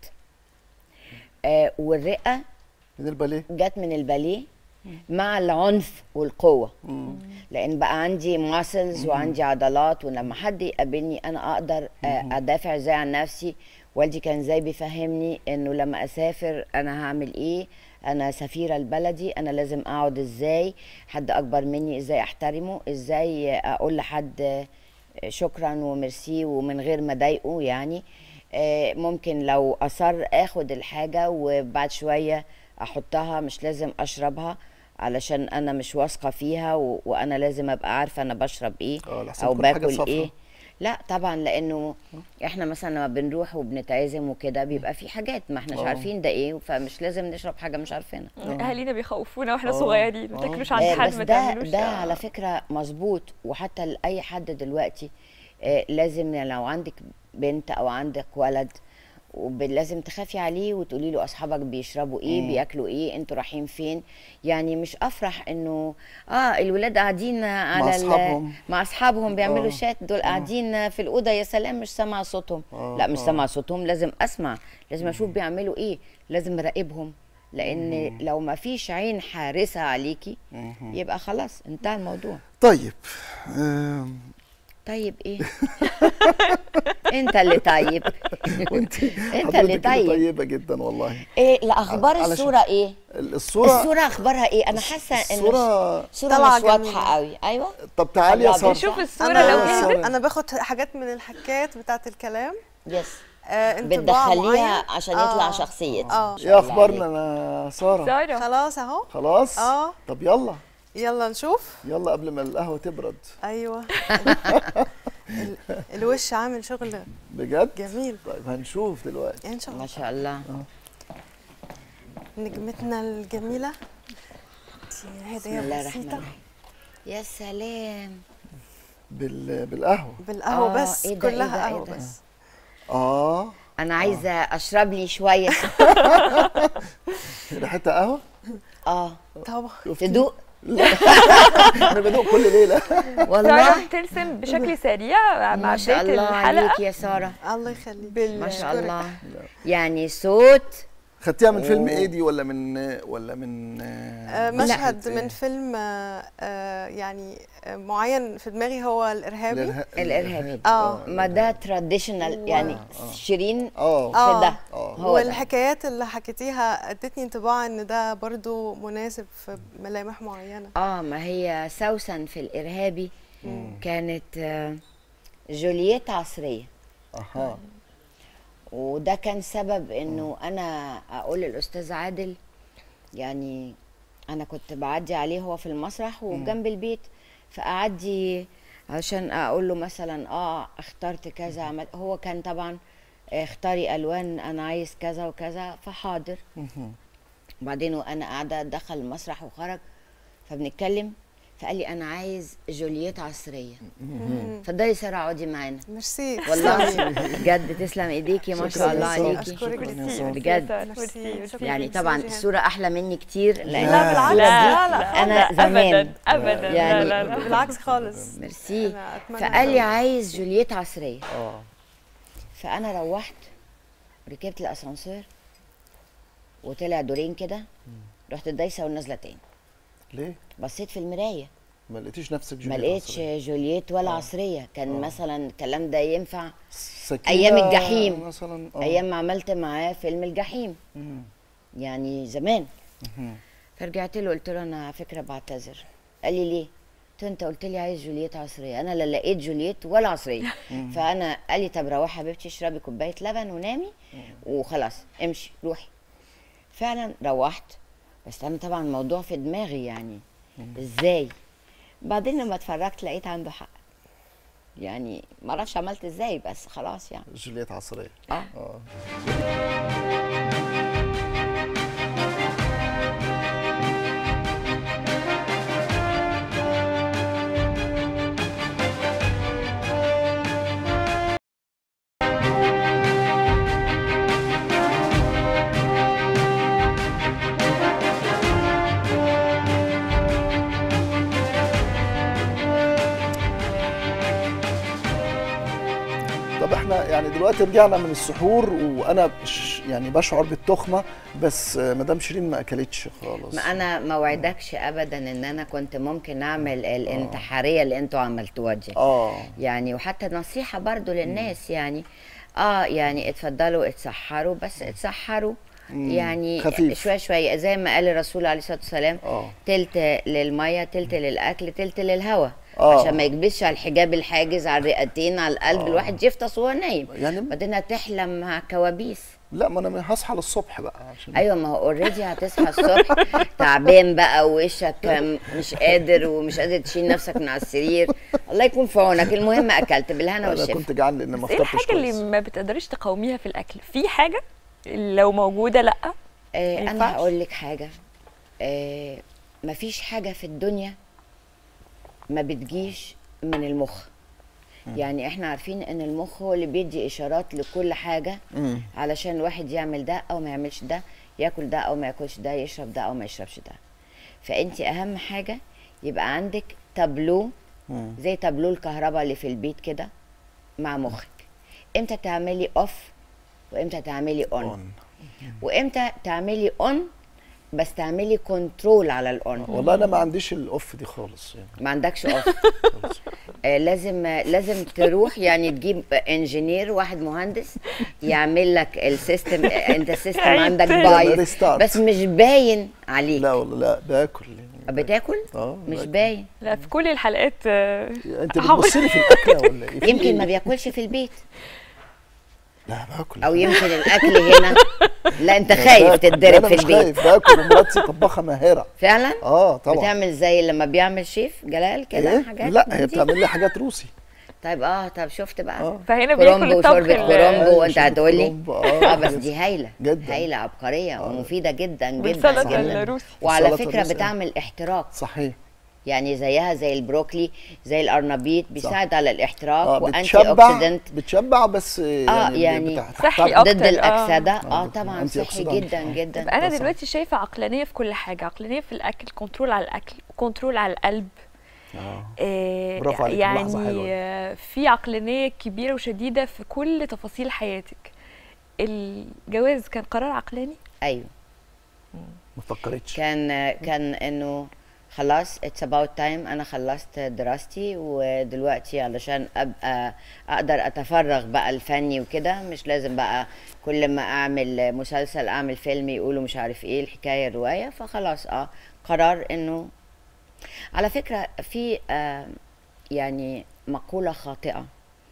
آه والرقه من الباليه جت من الباليه مع العنف والقوه لان بقى عندي ماسلز وعندي عضلات ولما حد يقابلني انا اقدر آه، ادافع ازاي عن نفسي والدي كان زي بيفهمني انه لما اسافر انا هعمل ايه انا سفيره البلدي انا لازم اقعد ازاي حد اكبر مني ازاي احترمه ازاي اقول لحد آه، شكرا وميرسي ومن غير ما اضايقه يعني آه، ممكن لو اصر اخد الحاجه وبعد شويه احطها مش لازم اشربها علشان انا مش واثقه فيها و... وانا لازم ابقى عارفه انا بشرب ايه آه، لحسن او تكون حاجة باكل صفرا. ايه لا طبعا لانه احنا مثلا لما بنروح وبنتعزم وكده بيبقى في حاجات ما احناش آه. عارفين ده ايه فمش لازم نشرب حاجه مش عارفينها اهالينا بيخوفونا واحنا آه. صغيرين ما آه. تاكلوش عند آه، حد بس ما ده تعملوش ده على فكره مظبوط وحتى لاي حد دلوقتي آه، لازم لو عندك بنت او عندك ولد وب- لازم تخافي عليه وتقولي له اصحابك بيشربوا ايه بياكلوا ايه انتوا رايحين فين يعني مش افرح انه اه الولاد قاعدين على ال- أصحابهم. مع اصحابهم بيعملوا آه. شات دول قاعدين في الاوضه يا سلام مش سامعه صوتهم آه، لا مش آه. سامعه صوتهم لازم اسمع لازم اشوف بيعملوا ايه لازم اراقبهم لان لو ما فيش عين حارسه عليكي يبقى خلاص انتهى الموضوع طيب آم، طيب ايه انت اللي طيب وانت انت اللي حضرتك طيب طيبه جدا والله ايه الاخبار علشان- الصوره ايه الصوره الصوره اخبارها ايه انا حاسه ان الصوره الصوره طالعة مش واضحه جميلة. قوي ايوه طب تعالي يا طب ساره نشوف الصورة انا لو جهزت. جهزت انا باخد حاجات من الحكايات بتاعت الكلام يس آه انطباع بتدخليها معين. عشان آه. يطلع شخصيتي اه ايه اخبارنا يا ساره سارة خلاص اهو خلاص اه طب يلا يلا نشوف يلا قبل ما القهوه تبرد ايوه ال- الوش عامل شغل بجد جميل طيب هنشوف دلوقتي ان شاء ما الله شاء الله نجمتنا الجميله دي بسم الله هديه الرحمن بسيطه الرحيم يا سلام بال... بالقهوه بالقهوه آه، بس إيه ده، إيه كلها ده، إيه قهوه ده؟ بس اه انا عايزه اشرب لي شويه ريحتها قهوه اه طبعا شفتي؟ تدوق انا بدوق كل ليله سارة والله بترسم بشكل سريع مع ما شاء بداية الله الحلقة عليك يا ساره الله يخليك بال- ما شاء أشكرك. الله يعني صوت خدتيها من فيلم أوه. ايه دي ولا من ولا من آه، من مشهد إيه؟ من فيلم آه، آه، يعني آه، معين في دماغي هو الارهابي الإرها- الإرهابي. آه. ما ده تراديشنال يعني شيرين اه آه. في ده اه هو ده. والحكايات اللي حكيتيها ادتني انطباع ان ده برضو مناسب في ملامح معينه اه ما هي سوسن في الارهابي كانت آه، جولييت عصريه اها وده كان سبب انه انا اقول للاستاذ عادل يعني انا كنت بعدي عليه هو في المسرح وجنب البيت فاعدي عشان اقول له مثلا اه اخترت كذا عمل هو كان طبعا اختاري الوان انا عايز كذا وكذا فحاضر وبعدين وانا قاعده دخل المسرح وخرج فبنتكلم فقال لي انا عايز جولييت عصريه اتفضلي ساره اقعدي معانا ميرسي والله تسلمي. بجد تسلم ايديكي ما شكراً شاء الله يا سارة. عليكي أشكرك شكراً يا ميرسي، سارة. ميرسي يا بجد. سارة، ميرسي، ميرسي، شكراً. ميرسي. يعني ميرسي طبعا جيهان. الصورة أحلى مني كتير لأن لا بالعكس لا لا لا أنا لا زمان ابدا ابدا يعني- لا لا لا بالعكس خالص ميرسي أنا أتمنى فقال لي ده. عايز جولييت عصرية اه فأنا روحت ركبت الأسانسير وطلع دورين كده رحت دايسة ونازلة تاني ليه بصيت في المراية ما لقيتيش نفسك ما جولييت لقيتش عصرية؟ جولييت ولا عصرية كان مثلا الكلام ده ينفع سكينة أيام الجحيم. مثلا آه. أيام ما عملت معاه فيلم الجحيم مم. يعني زمان مهم. فرجعت له قلت له انا على فكره بعتذر قال لي ليه قلت له انت قلت لي عايز جولييت عصريه انا لا لقيت جولييت ولا عصريه فانا قال لي طب روحي حبيبتي اشربي كوبايه لبن ونامي وخلاص امشي روحي فعلا روحت بس انا طبعا الموضوع في دماغي يعني ازاي بعدين لما اتفرجت لقيت عنده حق يعني ما اعرفش عملت ازاي بس خلاص يعني جولييت عصريه اه اه طب احنا يعني دلوقتي رجعنا من السحور وانا ش- يعني بشعر بالتخمه بس آه، مدام شيرين ما اكلتش خالص ما انا ما وعدكش ابدا ان انا كنت ممكن اعمل الانتحاريه اللي انتوا عملتوها دي اه يعني وحتى نصيحه برضو للناس يعني اه يعني اتفضلوا اتسحروا بس اتسحروا يعني خفيف. شويه شويه زي ما قال الرسول عليه الصلاه والسلام اه تلت للميه تلت للاكل تلت للهواء آه. عشان ما يكبسش على الحجاب الحاجز على الرئتين على القلب آه. الواحد يفطس وهو نايم يعني بعدين هتحلم مع كوابيس لا ما انا هصحى للصبح بقى عشان ايوه ما هو اوريدي هتصحى الصبح تعبان بقى ووشك مش قادر ومش قادر تشيل نفسك من على السرير الله يكون في عونك المهم اكلت بالهنا انا والشفا كنت جعان لان ما بس ايه فطرتش الحاجه اللي كويس ما بتقدريش تقاوميها في الاكل في حاجه لو موجوده لا آه ما انا ينفعش؟ هقول لك حاجه آه مفيش حاجه في الدنيا ما بتجيش من المخ يعني احنا عارفين ان المخ هو اللي بيدي اشارات لكل حاجه مم. علشان الواحد يعمل ده او ما يعملش ده ياكل ده او ما ياكلش ده يشرب ده او ما يشربش ده فانت اهم حاجه يبقى عندك تابلو مم. زي تابلو الكهرباء اللي في البيت كده مع مخك امتى تعملي اوف وامتى تعملي اون أون. وامتى تعملي اون بس تعملي كنترول على الاون والله انا ما عنديش الاوف دي خالص يعني ما عندكش اوف خالص. آه، لازم آه، لازم تروح يعني تجيب انجينير واحد مهندس يعمل لك السيستم آه، انت السيستم عندك هيتم. بايظ ريستارت. بس مش باين عليك لا والله لا باكل يعني. بتاكل اه مش باكل. باين لا في كل الحلقات آه، انت بتبصي لي في الاكله ولا ايه في يمكن ما إيه؟ بياكلش في البيت لا باكل او يمكن الاكل هنا لا انت خايف باكل. تتضرب أنا في مش البيت خايف باكل ومراتي طباخه ماهره فعلا اه طبعا بتعمل زي لما بيعمل شيف جلال كده إيه؟ حاجات لا من هي دي؟ بتعمل لي حاجات روسي طيب اه طب شفت بقى اه فهنا بياكل كرومبو الطبخ وشوربه ال- كرومبو أيوة، وانت شوربة هتقولي كرومبو، آه. اه بس دي هايله جدا. هايله عبقريه ومفيده جدا جدا والسلطه جدا الروسي وعلى السلطة فكره الروسية. بتعمل احتراق صحيح يعني زيها زي البروكلي زي القرنبيط بيساعد على الاحتراق اه وانتي بتشبع اوكسيدنت بتشبع بس يعني, يعني بتاع- صحي بتاع- أكتر. ضد آه. الاكسده آه، اه طبعا أنتي صحي أوكسيدانت. جدا آه. جدا طب انا صح. دلوقتي شايفه عقلانيه في كل حاجه عقلانيه في الاكل كنترول على الاكل كنترول على القلب آه. آه، برافو عليك، يعني ملاحظة حلوة. آه، في عقلانيه كبيره وشديده في كل تفاصيل حياتك الجواز كان قرار عقلاني ايوه ما فكرتش كان كان انه خلاص اتس اباوت تايم انا خلصت دراستي ودلوقتي علشان ابقى اقدر اتفرغ بقى الفني وكده مش لازم بقى كل ما اعمل مسلسل اعمل فيلم يقولوا مش عارف ايه الحكايه الروايه فخلاص اه قرار انه على فكره في آه يعني مقوله خاطئه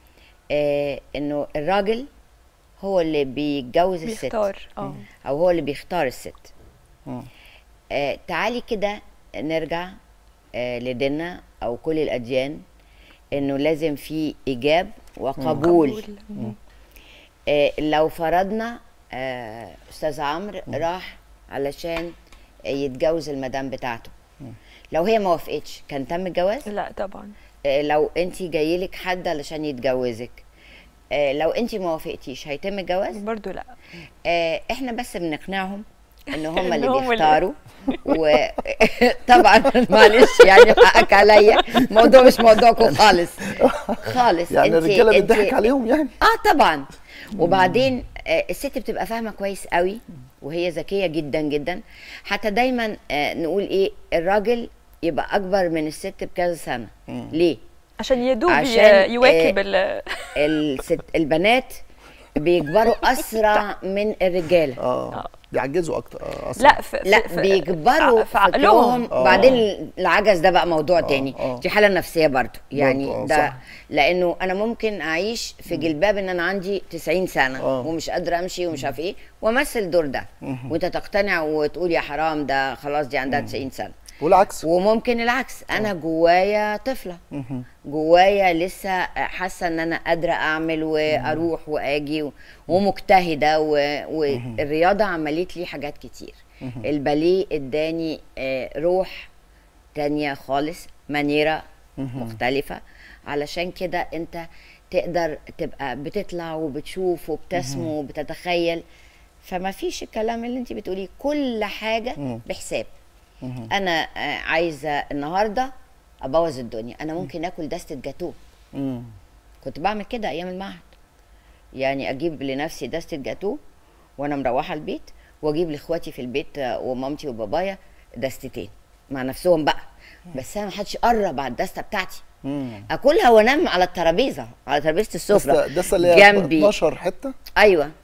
آه انه الراجل هو اللي بيتجوز الست بيختار اه او هو اللي بيختار الست مم. آه تعالي كده نرجع آه لديننا او كل الاديان انه لازم في ايجاب وقبول مم. آه لو فرضنا آه استاذ عمرو راح علشان يتجوز المدام بتاعته لو هي ما وافقتش كان تم الجواز لا طبعا آه لو انت جايلك حد علشان يتجوزك آه لو انت ما وافقتيش هيتم الجواز برضو لا آه، احنا بس بنقنعهم ان هم إن اللي هم اللي- بيختاروا وطبعا معلش يعني حقك عليا الموضوع مش موضوعكم خالص خالص يعني انت- الرجاله انت- بتضحك عليهم يعني اه طبعا وبعدين آه، الست بتبقى فاهمه كويس قوي وهي ذكيه جدا جدا حتى دايما آه، نقول ايه الراجل يبقى اكبر من الست بكذا سنه ليه عشان يدوب ي- عشان، يواكب آه، ال- الست البنات بيكبروا اسرع من الرجاله اه بيعجزوا اكتر آه أصلاً. لا في لا في- في- بيكبروا في عقلهم آه. بعدين العجز ده بقى موضوع تاني آه. دي حاله نفسيه برضو يعني برضو، آه، ده صح. لانه انا ممكن اعيش في جلباب ان انا عندي 90 سنه آه. ومش قادره امشي ومش عارف ايه وامثل الدور ده وانت تقتنع وتقول يا حرام ده خلاص دي عندها 90 سنه والعكس وممكن العكس انا جوايا طفله جوايا لسه حاسه ان انا قادره اعمل واروح واجي و- ومجتهده و- والرياضه عملت لي حاجات كتير الباليه اداني آه، روح تانية خالص مانيرة مختلفة علشان كده انت تقدر تبقى بتطلع وبتشوف وبتسمو وبتتخيل فما فيش الكلام اللي انت بتقوليه كل حاجة بحساب انا آه، عايزة النهاردة ابوظ الدنيا انا ممكن اكل دستة جاتوه مم. كنت بعمل كده ايام المعهد يعني اجيب لنفسي دستة جاتوه وانا مروحه البيت واجيب لاخواتي في البيت آه، ومامتي وبابايا دستتين مع نفسهم بقى بس انا ما حدش قرب على الدسته بتاعتي مم. اكلها وانام على الترابيزه على ترابيزه السفره ده ده اللي هي جنبي 12 حته ايوه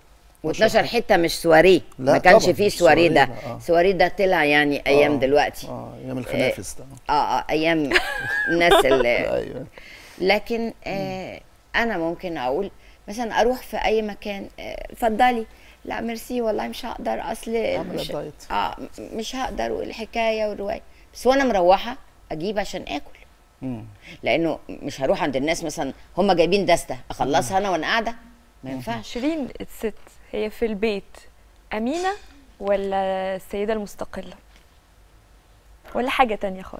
و12 حته مش سواريه لا ما كانش طبعاً، فيه مش سواريه ده سواريه، آه. سواريه ده طلع يعني ايام آه، دلوقتي اه ايام الخنافس ده اه اه ايام الناس اللي ايوه لكن آه انا ممكن اقول مثلا اروح في اي مكان آه، اتفضلي لا ميرسي والله مش هقدر اصل اعمل مش الدايت. اه م- مش هقدر والحكايه والروايه بس وانا مروحه اجيب عشان اكل مم. لانه مش هروح عند الناس مثلا هم جايبين دستة اخلصها انا وانا قاعده ما ينفعش شيرين الست هي في البيت أمينة ولا السيدة المستقلة ولا حاجة تانية خالص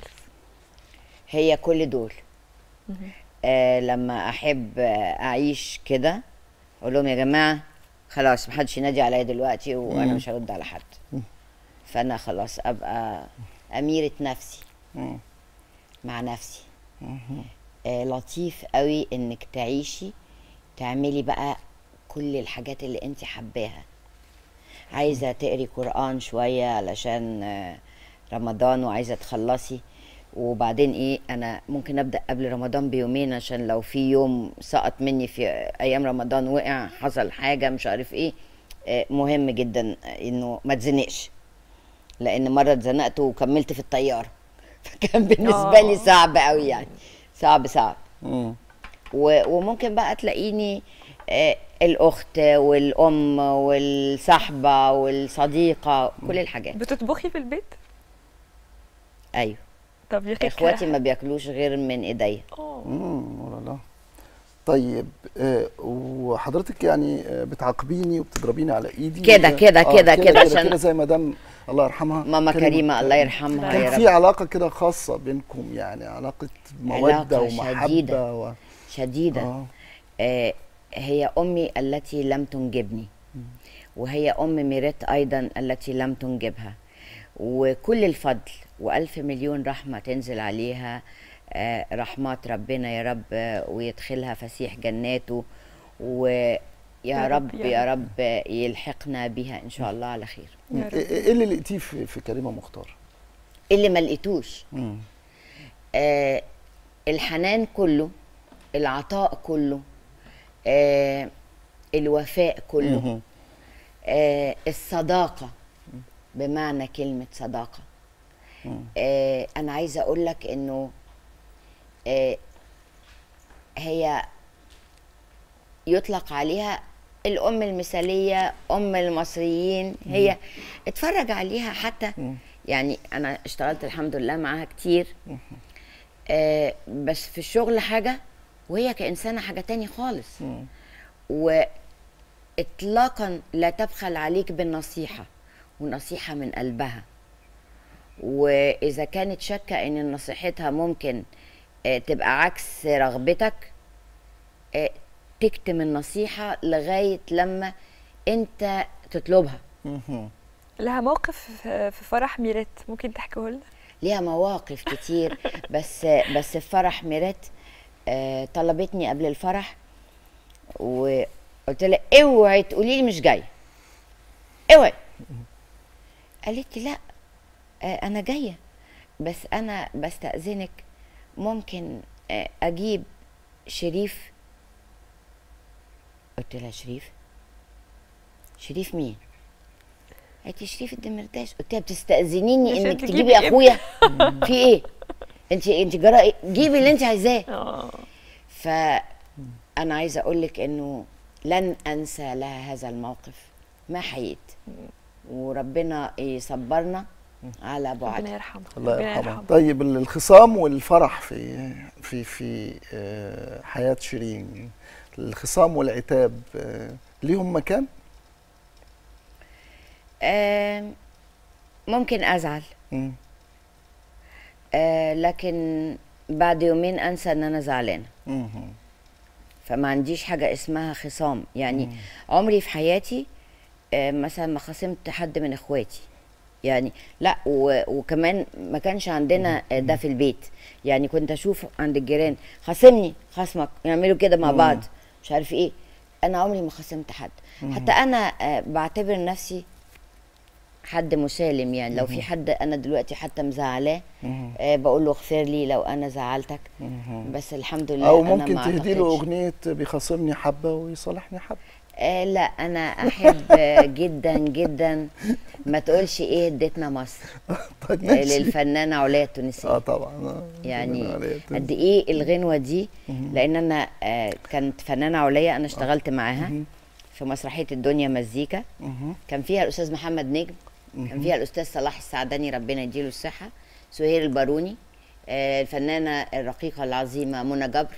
هي كل دول آه لما احب آه، اعيش كده اقول لهم يا جماعه خلاص محدش ينادي عليا دلوقتي وانا مش هرد على حد فانا خلاص ابقى اميره نفسي مم. مع نفسي آه لطيف قوي انك تعيشي تعملي بقى كل الحاجات اللي انت حباها عايزه تقري قران شويه علشان آه، رمضان وعايزه تخلصي وبعدين ايه انا ممكن ابدا قبل رمضان بيومين عشان لو في يوم سقط مني في ايام رمضان وقع حصل حاجه مش عارف ايه آه، مهم جدا انه ما تزنقش لان مره اتزنقت وكملت في الطياره فكان بالنسبه لي آه. صعب قوي يعني صعب صعب مم. و- وممكن بقى تلاقيني آه، الاخت والام والصاحبه والصديقه كل الحاجات بتطبخي في البيت؟ ايوه طب يا أخي اخواتي ما بياكلوش غير من ايديا آه. مم. ولا لا طيب آه وحضرتك يعني آه بتعاقبيني وبتضربيني على ايدي كده- آه، كده- آه كده- كده عشان- كده زي مدام الله يرحمها ماما كريمه الله يرحمها يا كان رب في علاقه كده خاصه بينكم يعني علاقه موده علاقة ومحبه شديدة. و... شديده آه. آه هي امي التي لم تنجبني وهي ام ميريت ايضا التي لم تنجبها وكل الفضل والف مليون رحمه تنزل عليها آه رحمات ربنا يا رب آه، ويدخلها فسيح جناته ويا يا رب، رب يا يا رب آه، يلحقنا بها ان شاء الله على خير يا رب. ايه إيه اللي لقيتيه في, في كريمه مختار؟ اللي ما لقيتوش مم. آه الحنان كله العطاء كله آه الوفاء كله مهم. آه الصداقة بمعنى كلمة صداقة آه أنا عايزة أقول لك إنه آه هي يطلق عليها الأم المثالية أم المصريين هي اتفرج عليها حتى يعني أنا اشتغلت الحمد لله معاها كتير آه بس في الشغل حاجة وهي كإنسانة حاجة تاني خالص وإطلاقا لا تبخل عليك بالنصيحة ونصيحة من قلبها وإذا كانت شاكة إن نصيحتها ممكن آه، تبقى عكس رغبتك آه، تكتم النصيحة لغاية لما أنت تطلبها مهم. لها موقف في في فرح ميرات ممكن تحكيه لنا؟ ليها مواقف كتير بس بس في فرح ميرات آه، طلبتني قبل الفرح وقلت لها اوعي تقولي لي مش جايه اوعي قالت لي لا آه، انا جايه بس انا بستأذنك ممكن آه، اجيب شريف قلت لها شريف شريف مين قالت لي شريف الدمرداش قلت لها بتستأذنيني عشان انك تجيبي تجيبي ابني. اخويا في ايه انت انت جرى ايه جيبي اللي انت عايزاه اه فانا عايزه اقول لك انه لن انسى لها هذا الموقف ما حييت وربنا يصبرنا على ربنا بعد يرحمها الله ربنا يرحمها طيب الخصام والفرح في في في آه، حياه شيرين الخصام والعتاب آه، ليهم مكان؟ آم، ممكن ازعل مم. آه، لكن بعد يومين انسى ان انا زعلانه مهم. فما عنديش حاجه اسمها خصام يعني عمري في حياتي آه، مثلا ما خصمت حد من اخواتي يعني لا و- وكمان ما كانش عندنا آه، ده في البيت يعني كنت اشوف عند الجيران خاصمني خصمك يعملوا كده مع بعض مش عارف ايه انا عمري ما خصمت حد حتى انا آه، بعتبر نفسي حد مسالم يعني لو في حد انا دلوقتي حتى مزعلاه آه بقول له اغفر لي لو انا زعلتك بس الحمد لله او أنا ممكن ما تهدي له أعتقدش. اغنيه بيخاصمني حبه ويصالحني حبه آه لا انا احب جدا جدا ما تقولش ايه اديتنا مصر طيب آه، ماشي للفنانه عليا التونسيه اه طبعا آه. يعني عليا تنسى. قد ايه الغنوه دي لان انا آه، كانت فنانه عليا انا اشتغلت معاها في مسرحيه الدنيا مزيكا مهم. كان فيها الاستاذ محمد نجم كان فيها الاستاذ صلاح السعداني ربنا يديله الصحه سهير الباروني آه، الفنانه الرقيقه العظيمه منى جبر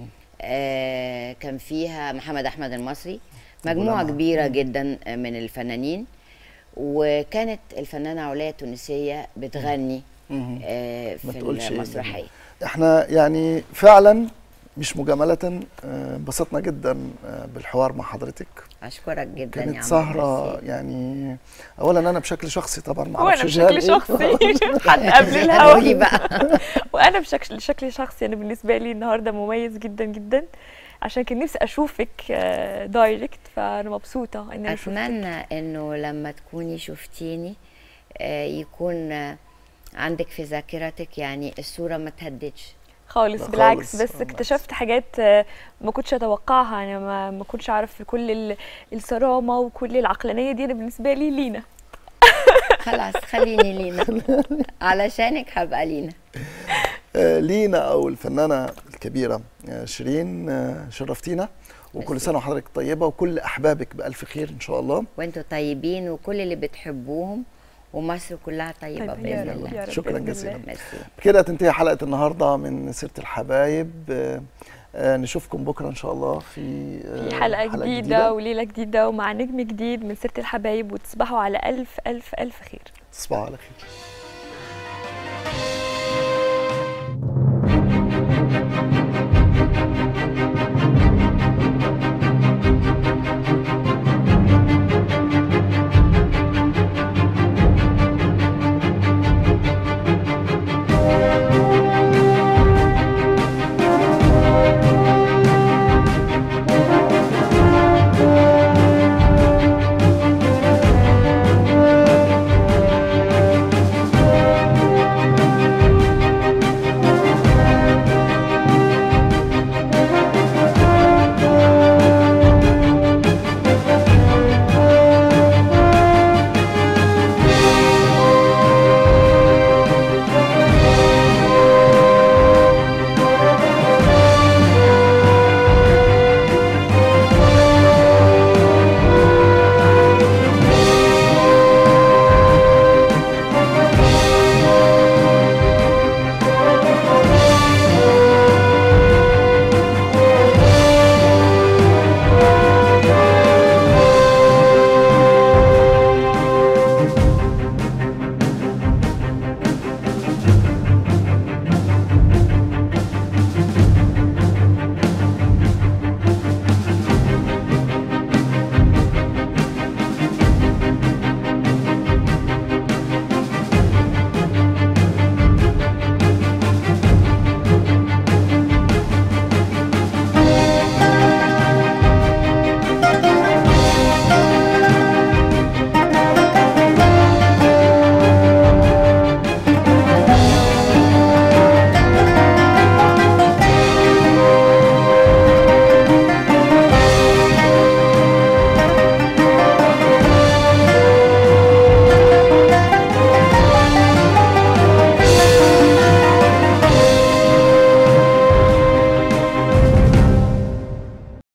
آه، كان فيها محمد احمد المصري مجموعه جماعة. كبيره جدا من الفنانين وكانت الفنانه عليا التونسيه بتغني مهم. آه، ما في تقولش إيه المسرحيه احنا يعني فعلا مش مجاملة آه، انبسطنا جدا آه، بالحوار مع حضرتك اشكرك جدا يا كانت عم سهرة ميرسي. يعني اولا انا بشكل شخصي طبعا ما وانا اعرفش جهال بشكل إيه. شخصي حد قبل قولي الهوا بقى وانا بشكل شكل شخصي انا بالنسبه لي النهارده مميز جدا جدا عشان كان نفسي اشوفك آه، دايركت فانا مبسوطه ان انا شفتك اتمنى انه لما تكوني شفتيني آه، يكون آه، عندك في ذاكرتك يعني الصوره ما تهددش خالص لا بالعكس خالص، بس بالعكس. اكتشفت حاجات آه، ما كنتش اتوقعها انا ما ما كنتش اعرف كل ال- الصرامه وكل العقلانيه دي انا بالنسبه لي لينا خلاص خليني لينا علشانك هبقى لينا آه، لينا او الفنانة الكبيرة آه، شيرين آه، شرفتينا وكل ميرسي. سنة وحضرتك طيبة وكل احبابك بألف خير ان شاء الله وانتوا طيبين وكل اللي بتحبوهم ومصر كلها طيبة طيب، يا باذن رب، الله يا رب شكراً بإذن جزيلاً. الله. ميرسي كده تنتهي حلقة النهاردة من سيرة الحبايب آه، آه، نشوفكم بكرة ان شاء الله في آه، في حلقه جديده وليله جديده ومع نجم جديد من سيره الحبايب وتصبحوا على الف الف الف خير تصبحوا على خير